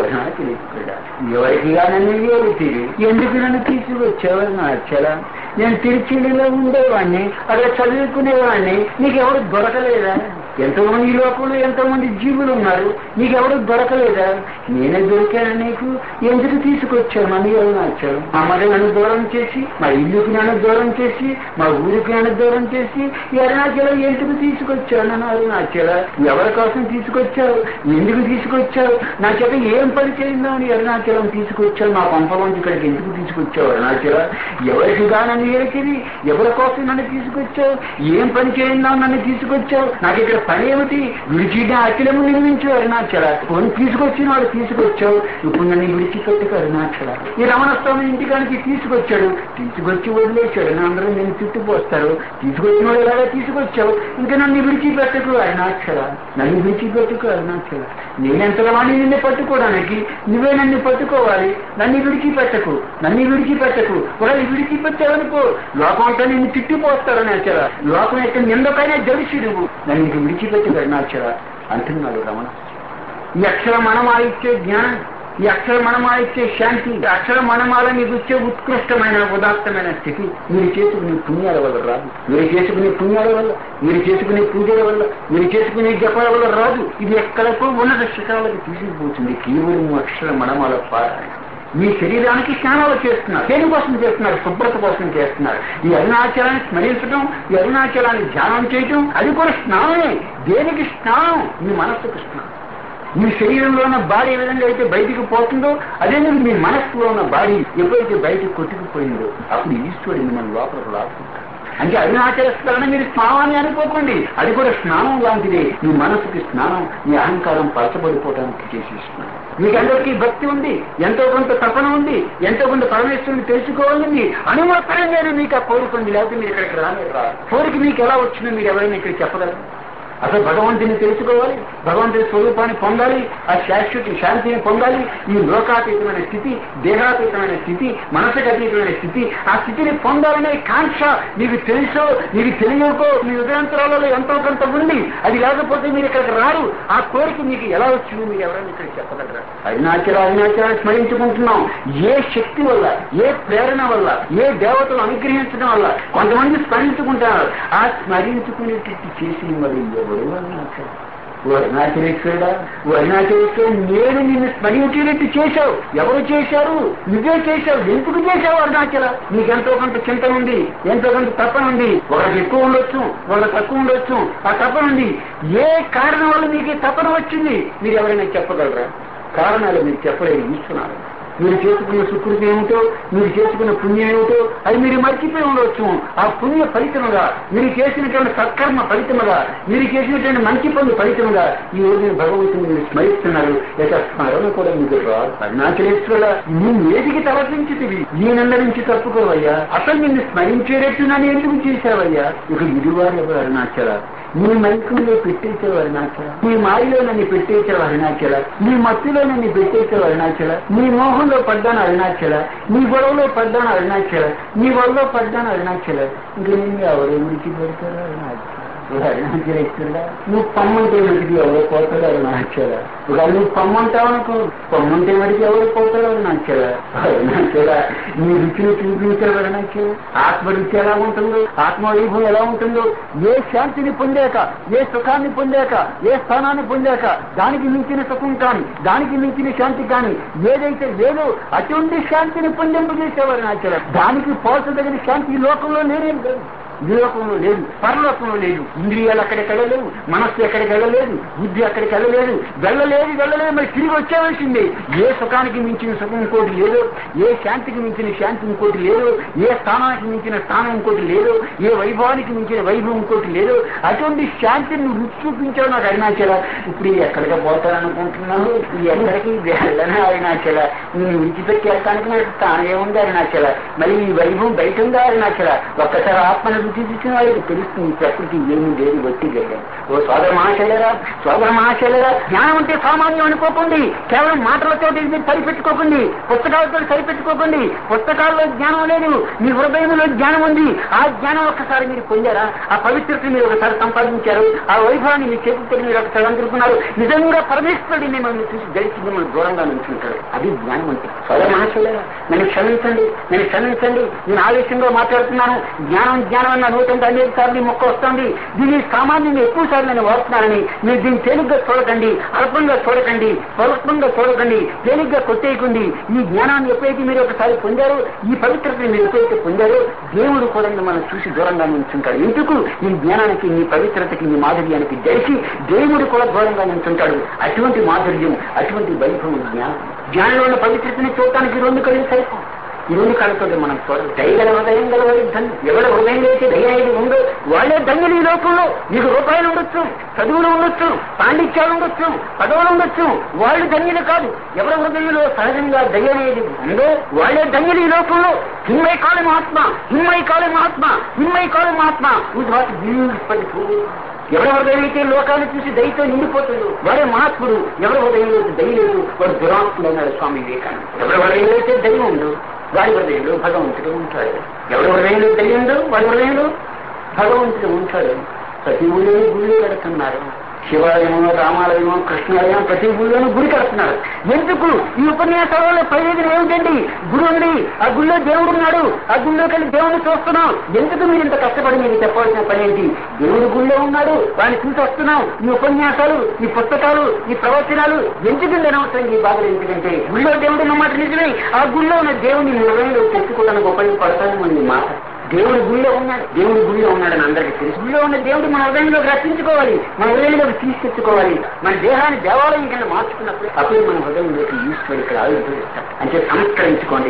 ఎవరికి నన్ను ఏమిటి ఎందుకు నన్ను తీసుకొచ్చావు నచ్చలా నేను తిరుచిలో ఉండేవాడిని అక్కడ చదువుకునేవాడిని నీకెవరు దొరకలేదా ఎంతో మంది ఈ లోకంలో ఎంతో మంది జీవులు ఉన్నారు నీకెవరు దొరకలేదా నేనే దొరికాను నీకు ఎందుకు తీసుకొచ్చావు నన్ను ఎవరు నచ్చావు మా మరి నన్ను దూరం చేసి మా ఇల్లుకి నన్ను దూరం చేసి మా ఊరికి నన్ను దూరం చేసి ఈ అరుణాచలం ఎందుకు తీసుకొచ్చావు నన్ను అరుణాచల ఎవరి కోసం తీసుకొచ్చావు ఎందుకు తీసుకొచ్చావు నా చేత ఏం పని చేయిందామని అరుణాచలం తీసుకొచ్చావు మా పంపలోంచి ఇక్కడికి ఎందుకు తీసుకొచ్చావు అరుణాచల ఎవరికి గా నన్ను ఏరికిది ఎవరి కోసం నన్ను తీసుకొచ్చావు ఏం పని చేయిందాం నన్ను తీసుకొచ్చావు నాకు ఇక్కడ పని ఏమిటి విడిచిగా అఖిలము నిర్మించు అరుణాచల కొన్ని తీసుకొచ్చిన వాడు తీసుకొచ్చావు ఇప్పుడు నన్ను విడిచిపెట్టుకు అరుణాచల ఈ రమణస్వామి ఇంటికానికి తీసుకొచ్చాడు తీసుకొచ్చి వదిలేశాడు నా అందరూ నేను చుట్టుపోస్తారు తీసుకొచ్చిన వాడు ఎలాగా తీసుకొచ్చావు ఇంకా నన్ను విడిచిపెట్టకు అరుణాచల నన్ను విడిచిపెట్టుకు అరుణాచల నేనెంతగా వాడిని నిన్ను పట్టుకోవడానికి నువ్వే నన్ను పట్టుకోవాలి నన్ను విడిచిపెట్టకు నన్ను విడిచిపెట్టకు ఒకవేళ విడిచిపెట్టావనుకో లోకం అంతా నిన్ను తిట్టిపోతారు అరుణాచల లోకం యొక్క నిందకైనా జడిసి నువ్వు నన్ను ఇంక విడిచిపెట్టుకు అరుణాచల అంటున్నాడు రమణ ఈ అక్షర మనమా ఇచ్చే జ్ఞానం ఈ అక్షర మనమా ఇచ్చే శాంతి ఈ అక్షర మనమాల మీకు వచ్చే ఉత్కృష్టమైన ఉదాత్తమైన స్థితి మీరు చేసుకునే పుణ్యాల వల్ల రాదు మీరు చేసుకునే పుణ్యాల వల్ల మీరు చేసుకునే పూజల వల్ల మీరు చేసుకునే జపాల వల్ల రాదు ఇది ఎక్కడకో ఉన్నత శిఖరాలకు తీసుకుపోతుంది కేవలం అక్షర మనమాల పారాయణ మీ శరీరానికి స్నానాలు చేస్తున్నారు దేనికోసం చేస్తున్నారు శుభ్రత కోసం చేస్తున్నారు ఈ అరుణాచలాన్ని స్మరించడం ఈ అరుణాచలాన్ని ధ్యానం చేయటం అది కూడా స్నానమే దేనికి స్నానం మీ మనస్సుకు స్నానం మీ శరీరంలో ఉన్న బాడీ ఏ విధంగా అయితే బయటికి పోతుందో అదే మీ మనస్సులో ఉన్న బాడీ ఎప్పుడైతే బయటికి కొట్టుకుపోయిందో అప్పుడు ఈశ్వరుడు మిమ్మల్ని లోపలికి లాక్కుంటాడు అంటే అరుణాచల స్మరణ మీరు స్నానాన్ని అనుకోకండి అది కూడా స్నానం లాంటిదే మీ మనసుకి స్నానం మీ అహంకారం పలచబడిపోవడానికి చేసి స్నానం మీకందరికీ భక్తి ఉంది ఎంతో కొంత తపన ఉంది ఎంతో కొంత పరమేశ్వరుని తెలుసుకోవాలని అనుమాత్రంగానే మీకు ఆ కోరిక ఉంది లేకపోతే మీరు ఇక్కడికి రాలేదు కోరిక మీకు ఎలా వచ్చిందో మీరు ఎవరైనా ఇక్కడ చెప్పగలరు అసలు భగవంతుని తెలుసుకోవాలి భగవంతుని స్వరూపాన్ని పొందాలి ఆ శాశ్వత శాంతిని పొందాలి ఈ లోకాతీతమైన స్థితి దేహాతీతమైన స్థితి మనసుకు అతీతమైన స్థితి ఆ స్థితిని పొందాలనే కాంక్ష నీకు తెలుసో నీకు తెలియకో మీ ఉదయంతరాలలో ఎంతో కొంత ఉంది అది లేకపోతే మీరు ఇక్కడికి రారు ఆ కోరిక మీకు ఎలా వచ్చిందో మీరు ఎవరైనా ఇక్కడ చెప్పగలరా అరుణాచల అరుణాచల స్మరించుకుంటున్నాం ఏ శక్తి వల్ల ఏ ప్రేరణ వల్ల ఏ దేవతలు అనుగ్రహించడం వల్ల కొంతమంది స్మరించుకుంటున్నారు ఆ స్మరించుకునేటట్టు చేసిన మరి ఎవరు అరుణాచలం ఓ అరుణాచలేశ్వరుడా ఓ అరుణాచలేశ్వరుడు నేను నిన్ను స్మరించేటట్టు చేశావు ఎవరు చేశారు నువ్వే చేశావు ఎందుకు చేశావు అరుణాచల నీకెంతో కొంత చింతన ఉంది ఎంతో కొంత తపన ఉంది ఒకరికి ఎక్కువ ఉండొచ్చు ఒకరికి తక్కువ ఉండొచ్చు ఆ తపన ఉంది ఏ కారణం వల్ల మీకు ఈ తపన వచ్చింది మీరు ఎవరైనా చెప్పగలరా కారణాలు మీరు చెప్పలేరు ఇస్తున్నారు మీరు చేసుకున్న సుకృతి ఏమిటో మీరు చేసుకున్న పుణ్యం ఏమిటో అది మీరు మర్చిపోయి ఉండవచ్చు ఆ పుణ్య ఫలితముగా మీరు చేసినటువంటి సత్కర్మ ఫలితముగా మీరు చేసినటువంటి మంచి పనులు ఫలితముగా ఈ రోజు భగవంతుని మీరు స్మరిస్తున్నారు లేక స్మరణ కూడా మీకు రాదు అరుణాచలేశ్వర నువ్వు ఏదికి తలపించితివి ఈయనంద నుంచి తప్పుకోవయ్యా అసలు నిన్ను స్మరించేటట్టు నన్ను ఎందుకు చేశావయ్యా ఇక ఇదివారు ఎవరు అరుణాచల నీ మైకంలో పెట్టేసావు అరుణాచల నీ మాయలో నన్ను పెట్టేసావు అరుణాచల నీ మత్తులో నన్ను పెట్టేసావు అరుణాచల నీ మోహంలో పడ్డాను అరుణాచల నీ గొడవలో పడ్డాను అరుణాచల నీ వల్ల పడ్డాను అరుణాచల ఇంక నేను ఎవరు ఎందుకు పెడతారు అరుణాచల అరుణాచలేశ్వరుడా నువ్వు పమ్మంటే మడికి ఎవరు పోతాడు అరుణాచల ఒకవేళ నువ్వు పమ్మంటావనుకో పమ్మంటే మడికి ఎవరు పోతాడు అరుణాచల అరుణాచల నీ రుచిని చూపించావు అరుణాచల ఆత్మ రుచి ఎలా ఉంటుందో ఆత్మ వైభవం ఎలా ఉంటుందో ఏ శాంతిని పొందాక ఏ సుఖాన్ని పొందాక ఏ స్థానాన్ని పొందాక దానికి మించిన సుఖం కానీ దానికి మించిన శాంతి కానీ ఏదైతే లేదో అటువంటి శాంతిని పొందింపజేసేవారు నాచర దానికి పోల్చదగిన శాంతి ఈ లోకంలో లేనేం లేదు ఈ లోకంలో లేదు పరలోకంలో లేదు ఇంద్రియాలు అక్కడికి వెళ్ళలేవు మనస్సు ఎక్కడికి వెళ్ళలేదు బుద్ధి అక్కడికి వెళ్ళలేదు వెళ్ళలేదు వెళ్ళలేదు మరి తిరిగి వచ్చేవలసిందే ఏ సుఖానికి మించిన సుఖం ఇంకోటి లేదు ఏ శాంతికి మించిన శాంతి ఇంకోటి లేదు ఏ స్థానానికి మించిన స్థానం ఇంకోటి లేదు ఏ వైభవానికి మించిన వైభవం ఇంకోటి లేదు అటువంటి శాంతిని నువ్వు రుచి చూపించావు నాకు అరుణాచల ఇప్పుడు ఈ ఎక్కడికి పోతాననుకుంటున్నాను ఈ ఎక్కడికి వెళ్ళనే అరుణాచల నేను విడిచిపెట్టి వెళ్ళటానికి నాకు స్థానం ఏముంది అరుణాచల మరి ఈ వైభవం బయట ఉందా అరుణాచల ఒక్కసారి ఆత్మను రుచి చూసిన వాళ్ళకి తెలుస్తుంది ప్రకృతి ఏమి లేదు వట్టి గడ్డ ఓ సోదర మహాశైలరా సోదర మహాశైలరా జ్ఞానం అంటే సామాన్యం అనుకోకండి కేవలం మాటలతో మీరు సరిపెట్టుకోకండి పుస్తకాలతో సరిపెట్టుకోకండి పుస్తకాల్లో జ్ఞానం లేదు మీ హృదయంలో జ్ఞానం ఉంది ఆ జ్ఞానం ఒక్కసారి మీరు పొందారా ఆ పవిత్రతని మీరు ఒకసారి సంపాదించారు ఆ వైభవాన్ని మీ చేతులతో మీరు ఒకసారి అందుకున్నారు నిజంగా పరమేశ్వరుడి మిమ్మల్ని చూసి గడిచి మిమ్మల్ని దూరంగా నుంచుంటారు అది జ్ఞానం అంటే సోదర మహాశైలరా నన్ను క్షమించండి నన్ను క్షమించండి నేను ఆవేశంగా మాట్లాడుతున్నాను జ్ఞానం జ్ఞానం అన్న నూటంటే అనేక సార్లు మొక్క వస్తుంది దీని సామాన్యంగా ఎక్కువ సార్లు నేను వాడుతున్నానని మీరు దీన్ని తేలిగ్గా చూడకండి అల్పంగా చూడకండి స్వల్పంగా చూడకండి తేలిగ్గా కొట్టేయకండి ఈ జ్ఞానాన్ని ఎప్పుడైతే మీరు ఒకసారి పొందారో ఈ పవిత్రతని మీరు ఎప్పుడైతే పొందారో దేవుడు కూడా మనం చూసి దూరంగా ఉంచుంటాడు ఎందుకు ఈ జ్ఞానానికి మీ పవిత్రతకి మీ మాధుర్యానికి దయచి దేవుడు కూడా దూరంగా ఉంచుంటాడు అటువంటి మాధుర్యం అటువంటి వైభవం జ్ఞానం జ్ఞానంలో ఉన్న పవిత్రతని చూడటానికి రెండు కళ్ళు సరిపో ఈ రెండు కళ్ళతో మనం చూడాలి దయగల హృదయం గలవారి ధన్యం ఎవరి హృదయంలో అయితే దయ అనేది ఉందో వాళ్ళే ధన్యులు ఈ లోకంలో మీకు రూపాయలు ఉండొచ్చు చదువులు ఉండొచ్చు పాండిత్యాలు ఉండొచ్చు పదవులు ఉండొచ్చు వాళ్ళు ధన్యులు కాదు ఎవరి హృదయంలో సహజంగా దయ అనేది ఉందో వాళ్ళే ధన్యులు ఈ లోకంలో హిమ్మై కాళి మహాత్మ హిమ్మై కాళి మహాత్మ హిమ్మై కాళి మహాత్మ ఇది వాటి బ్యూటిఫుల్ ఎవరి హృదయమైతే లోకాన్ని చూసి దయతో నిండిపోతుంది వాడే మహాత్ముడు ఎవరి హృదయంలో అయితే దయ లేదు వాడు దురాత్ముడు అన్నాడు స్వామి వివేకానంద ఎవరి హృదయంలో అయితే దయ ఉందో వాడి హృదయంలో భగవంతుడు ఉంటాడు ఎవరి హృదయంలో దయ ఉందో వాడి హృదయంలో భగవంతుడు ఉంటాడు ప్రతి ఊళ్ళో గుళ్ళు కడుతున్నారు శివాలయమో రామాలయమో కృష్ణాలయం ప్రతి ఊళ్ళోనూ గుడి కడుతున్నారు ఎందుకు ఈ ఉపన్యాసాలలో ప్రయోజనం ఏమిటండి గుడి ఉంది ఆ గుళ్ళో దేవుడు ఉన్నాడు ఆ గుళ్ళోకి వెళ్ళి దేవుడిని చూస్తున్నాం ఎందుకు మీరు ఇంత కష్టపడి మీకు చెప్పాల్సిన పని ఏంటి దేవుడు గుళ్ళో ఉన్నాడు వాడిని చూసి వస్తున్నాం ఈ ఉపన్యాసాలు ఈ పుస్తకాలు ఈ ప్రవచనాలు ఎందుకు అనవసరం ఈ బాధలు ఎందుకంటే గుళ్ళో దేవుడు ఉన్నమాట నిజమే ఆ గుళ్ళో ఉన్న దేవుడిని నిర్ణయంలో తెచ్చుకోవడానికి ఉపయోగపడతాను మన మాట దేవుడు గుళ్ళో ఉన్నాడు దేవుడు గుళ్ళో ఉన్నాడని అందరికీ తెలుసు గుళ్ళో ఉన్న దేవుడు మన హృదయంలోకి రక్షించుకోవాలి మన హృదయంలోకి తీసుకొచ్చుకోవాలి మన దేహాన్ని దేవాలయం కింద మార్చుకున్నప్పుడు అప్పుడు మన హృదయంలోకి ఈశ్వరుడు ఇక్కడ ఆవిర్భవిస్తాడు అంటే సంస్కరించుకోండి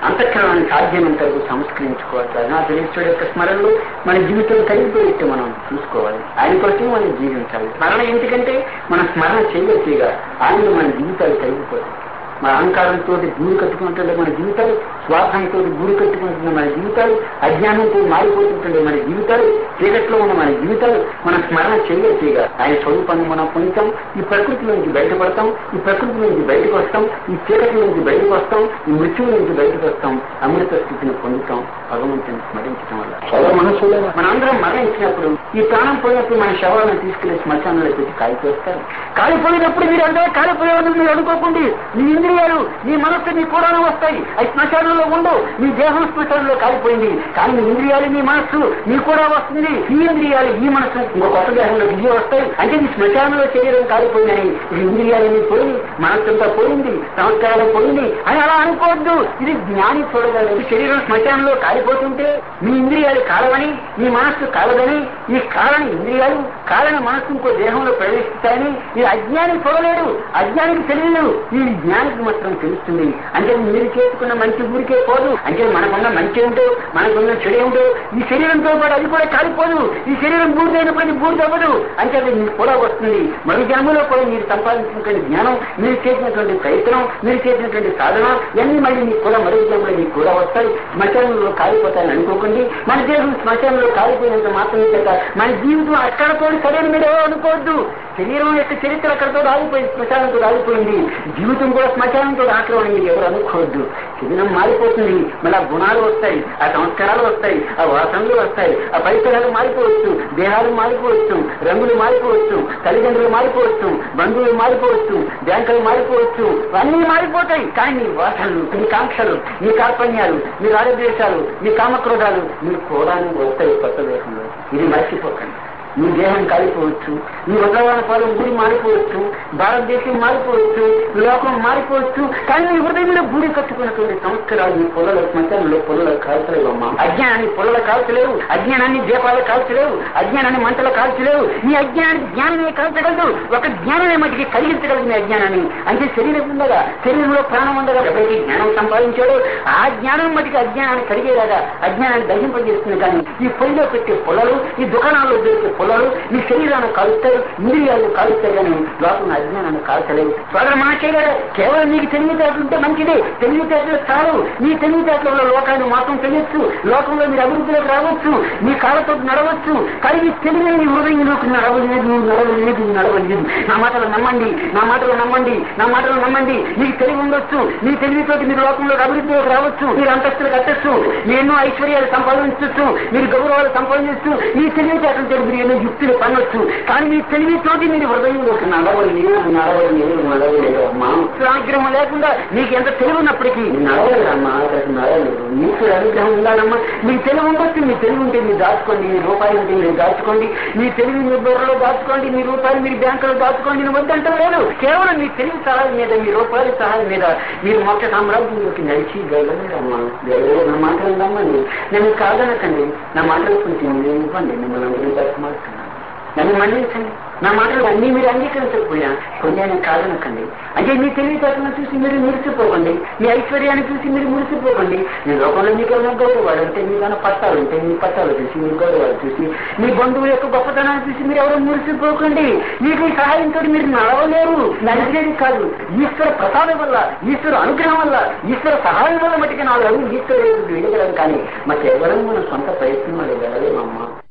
అంతఃకరణాన్ని సాధ్యమైనంత వరకు సంస్కరించుకోవాలి నా ఈశ్వరుడు యొక్క స్మరణలో మన జీవితం కలిగిపోయేట్టు మనం చూసుకోవాలి ఆయన కోసం మనం జీవించాలి స్మరణ ఎందుకంటే మన స్మరణ చేయగా ఆయనలో మన జీవితాలు కలిగిపోతాయి మన అహంకారంతో గూడు కట్టుకుంటుండే మన జీవితాలు స్వార్థంతో గూడు కట్టుకుంటున్న మన జీవితాలు అజ్ఞానంతో మారిపోతుంటుండే మన జీవితాలు చీకట్లో ఉన్న మన జీవితాలు మన స్మరణ చేయగా ఆయన స్వరూపాన్ని మనం పొందుతాం ఈ ప్రకృతి నుంచి బయటపడతాం ఈ ప్రకృతి నుంచి బయటకు వస్తాం ఈ చీకటి నుంచి బయటకు వస్తాం ఈ మృత్యువు నుంచి బయటకు వస్తాం అమృత స్థితిని పొందుతాం భగవంతుని స్మరించడం వల్ల చాలా మనసులో మనందరం మరణించినప్పుడు ఈ ప్రాణం పోయినప్పుడు మన శవాలను తీసుకెళ్లి శ్మశానంలో పెట్టి కాలిపోస్తారు కాలిపోయినప్పుడు మీరు అందరూ కాలిపోయేవాళ్ళు మీరు అనుకోకండి మీ ఇంద్రియాలు మీ మనస్సు మీ కూడా వస్తాయి అవి శ్మశానంలో ఉండవు మీ దేహం శ్మశానంలో కాలిపోయింది కానీ మీ ఇంద్రియాలు మీ మనస్సు మీ కూడా వస్తుంది ఈ ఇంద్రియాలు ఈ మనస్సు ఇంకో కొత్త దేహంలో దిగి వస్తాయి అంటే ఈ శ్మశానంలో శరీరం కాలిపోయిందని ఈ ఇంద్రియాలని పోయి మనస్సంతా పోయింది సంస్కారం పోయింది అని అలా అనుకోవద్దు ఇది జ్ఞాని చూడగలరు శరీరం శ్మశానంలో కాలిపోతుంటే మీ ఇంద్రియాలు కాలమని మీ మనస్సు కాలదని ఈ కాలని ఇంద్రియాలు కాలని మనస్సు ఇంకో దేహంలో ప్రవేశిస్తాయని ఈ అజ్ఞాని చూడలేడు అజ్ఞానికి తెలియదు ఈ జ్ఞానికి మాత్రం తెలుస్తుంది అంటే మీరు చేసుకున్న మంచి ఊరికే పోదు అంటే మనకున్న మంచి ఏమిటో మనకున్న చెడు ఏమిటో ఈ శరీరంతో పాటు అది కూడా కాలిపోదు ఈ శరీరం బూడిదైనప్పటికీ బూడిదవ్వదు అంటే అది మీకు కూడా వస్తుంది మరు జన్మలో కూడా మీరు సంపాదించినటువంటి జ్ఞానం మీరు చేసినటువంటి ప్రయత్నం మీరు చేసినటువంటి సాధన ఇవన్నీ మళ్ళీ మీకు కూడా మరో జన్మలో మీకు కూడా వస్తాయి శ్మశానంలో కాలిపోతాయని అనుకోకండి మన దేశం శ్మశానంలో కాలిపోయినంత మాత్రం చేత మన జీవితం అక్కడతో సరైన మీరు ఎవరో అనుకోవద్దు శరీరం యొక్క చరిత్ర అక్కడతో రాలిపోయింది శ్మశానంతో రాలిపోయింది జీవితం కూడా శ్మశానంతో రావడం మీరు ఎవరు అనుకోవద్దు శరీరం మారిపోతుంది మళ్ళీ ఆ గుణాలు వస్తాయి ఆ సంస్కారాలు వస్తాయి ఆ వాసనలు వస్తాయి ఆ పరిసరాలు మారిపోవచ్చు దేహాలు మారిపోవచ్చు రంగులు మారిపోవచ్చు తల్లిదండ్రులు మారిపోవచ్చు బంధువులు మారిపోవచ్చు బ్యాంకులు మారిపోవచ్చు అన్నీ మారిపోతాయి కానీ మీ వాసనలు మీ కాంక్షలు మీ కార్పణ్యాలు మీ రాగద్వేషాలు మీ కామక్రోధాలు మీరు కూడా వస్తాయి కొత్త దేశంలో ఇది మర్చిపోకండి మీ దేహం కాలిపోవచ్చు మీ ఉదయవాన పాలన గుడి మారిపోవచ్చు భారతదేశం మారిపోవచ్చు లోకం మారిపోవచ్చు కానీ మీ హృదయంలో గుడి కట్టుకున్నటువంటి సంస్కారాలు మీ పొలల శ్మశానంలో పొలల కాల్చలేవమ్మా అజ్ఞానాన్ని పొలల కాల్చలేవు అజ్ఞానాన్ని దీపాలు కాల్చలేవు అజ్ఞానాన్ని మంటలు కాల్చలేవు మీ అజ్ఞానాన్ని జ్ఞానమే కాల్చగలదు ఒక జ్ఞానమే మటుకి కలిగించగలదు మీ అజ్ఞానాన్ని అంటే శరీరం ఉండగా శరీరంలో ప్రాణం ఉండగా ఎవరికి జ్ఞానం సంపాదించాడో ఆ జ్ఞానం మటుకి అజ్ఞానాన్ని కలిగేలాగా అజ్ఞానాన్ని దహింపజేస్తుంది కానీ ఈ పొలిలో పెట్టే పొలలు ఈ దుకాణాల్లో దొరికే పొలలు మీ శరీరాన్ని కాలుస్తాయి ఇంద్రియాలను కాలుస్తాయి కానీ లోపల అజ్ఞానాన్ని కాల్చలేవు సోదర మహాశైలారా కేవలం నీకు తెలివితేటలు ఉంటే మంచిదే తెలివితేటలు చాలు నీ తెలివితేటల లోకాన్ని మాత్రం తెలియచ్చు లోకంలో మీరు అభివృద్ధిలోకి రావచ్చు మీ కాళ్ళతో నడవచ్చు కానీ ఈ తెలివైన నీ హృదయంలోకి నడవలేదు నడవలేదు నడవలేదు నా మాటలు నమ్మండి నా మాటలు నమ్మండి నా మాటలు నమ్మండి మీకు తెలివి ఉండొచ్చు మీ తెలివితోటి మీరు లోకంలో అభివృద్ధిలోకి రావచ్చు మీరు అంతస్తులు కట్టచ్చు మీరు ఎన్నో ఐశ్వర్యాలు సంపాదించవచ్చు మీరు గౌరవాలు సంపాదించవచ్చు మీ తెలివితేటలతో మీరు ఎన్నో యుక్తులు పనొచ్చు కానీ మీ తెలివితోటి మీరు హృదయంలోకి నడవలేదు నడవలేదు నడవలేదు అమ్మా ఆగ్రహం లేకుండా మీకు ఎంత తెలివి ఉన్నప్పటికీ నడవలేదమ్మా అసలు నడవలేదు ఈశ్వర అనుగ్రహం ఉండాలమ్మా మీకు తెలివి ఉండొచ్చు మీ తెలివి ఉంటే మీరు దాచుకోండి మీ రూపాయలు ఉంటే మీరు దాచుకోండి మీ తెలివి మీ బుర్రలో దాచుకోండి మీ రూపాయలు మీరు బ్యాంకులో దాచుకోండి నేను వద్దంటే లేదు కేవలం మీ తెలివి సహాయం మీద మీ రూపాయల సహాయం మీద మీరు మొక్క సామ్రాజ్యంలోకి నడిచి గెలవలేదమ్మా గెలవలేదు నా మాటలు నమ్మండి నేను కాదనకండి నా మాటలు కొంచెం మీరు ఇవ్వండి మిమ్మల్ని అందరూ దర్శమాడుతున్నాను నన్ను మన్నించండి నా మాటలు అన్ని మీరు అంగీకరించకపోయా కొన్ని కాదనకండి అంటే మీ తెలివితేటలను చూసి మీరు మురిసిపోకండి మీ ఐశ్వర్యాన్ని చూసి మీరు మురిసిపోకండి మీ లోకంలో మీకు ఏమైనా గౌరవాలు ఉంటే మీ ఏమైనా పట్టాలు ఉంటే మీ పట్టాలు చూసి మీ గౌరవాలు చూసి మీ బంధువుల యొక్క గొప్పతనాన్ని చూసి మీరు ఎవరు మురిసిపోకండి మీకు ఈ సహాయంతో మీరు నడవలేరు నడిచేది కాదు ఈశ్వర ప్రసాదం వల్ల ఈశ్వర అనుగ్రహం వల్ల ఈశ్వర సహాయం వల్ల మటుకు నాలుగు అడుగులు ఈశ్వర వెళ్ళగలం కానీ మా కేవలం మన సొంత ప్రయత్నం వల్ల వెళ్ళలేమమ్మా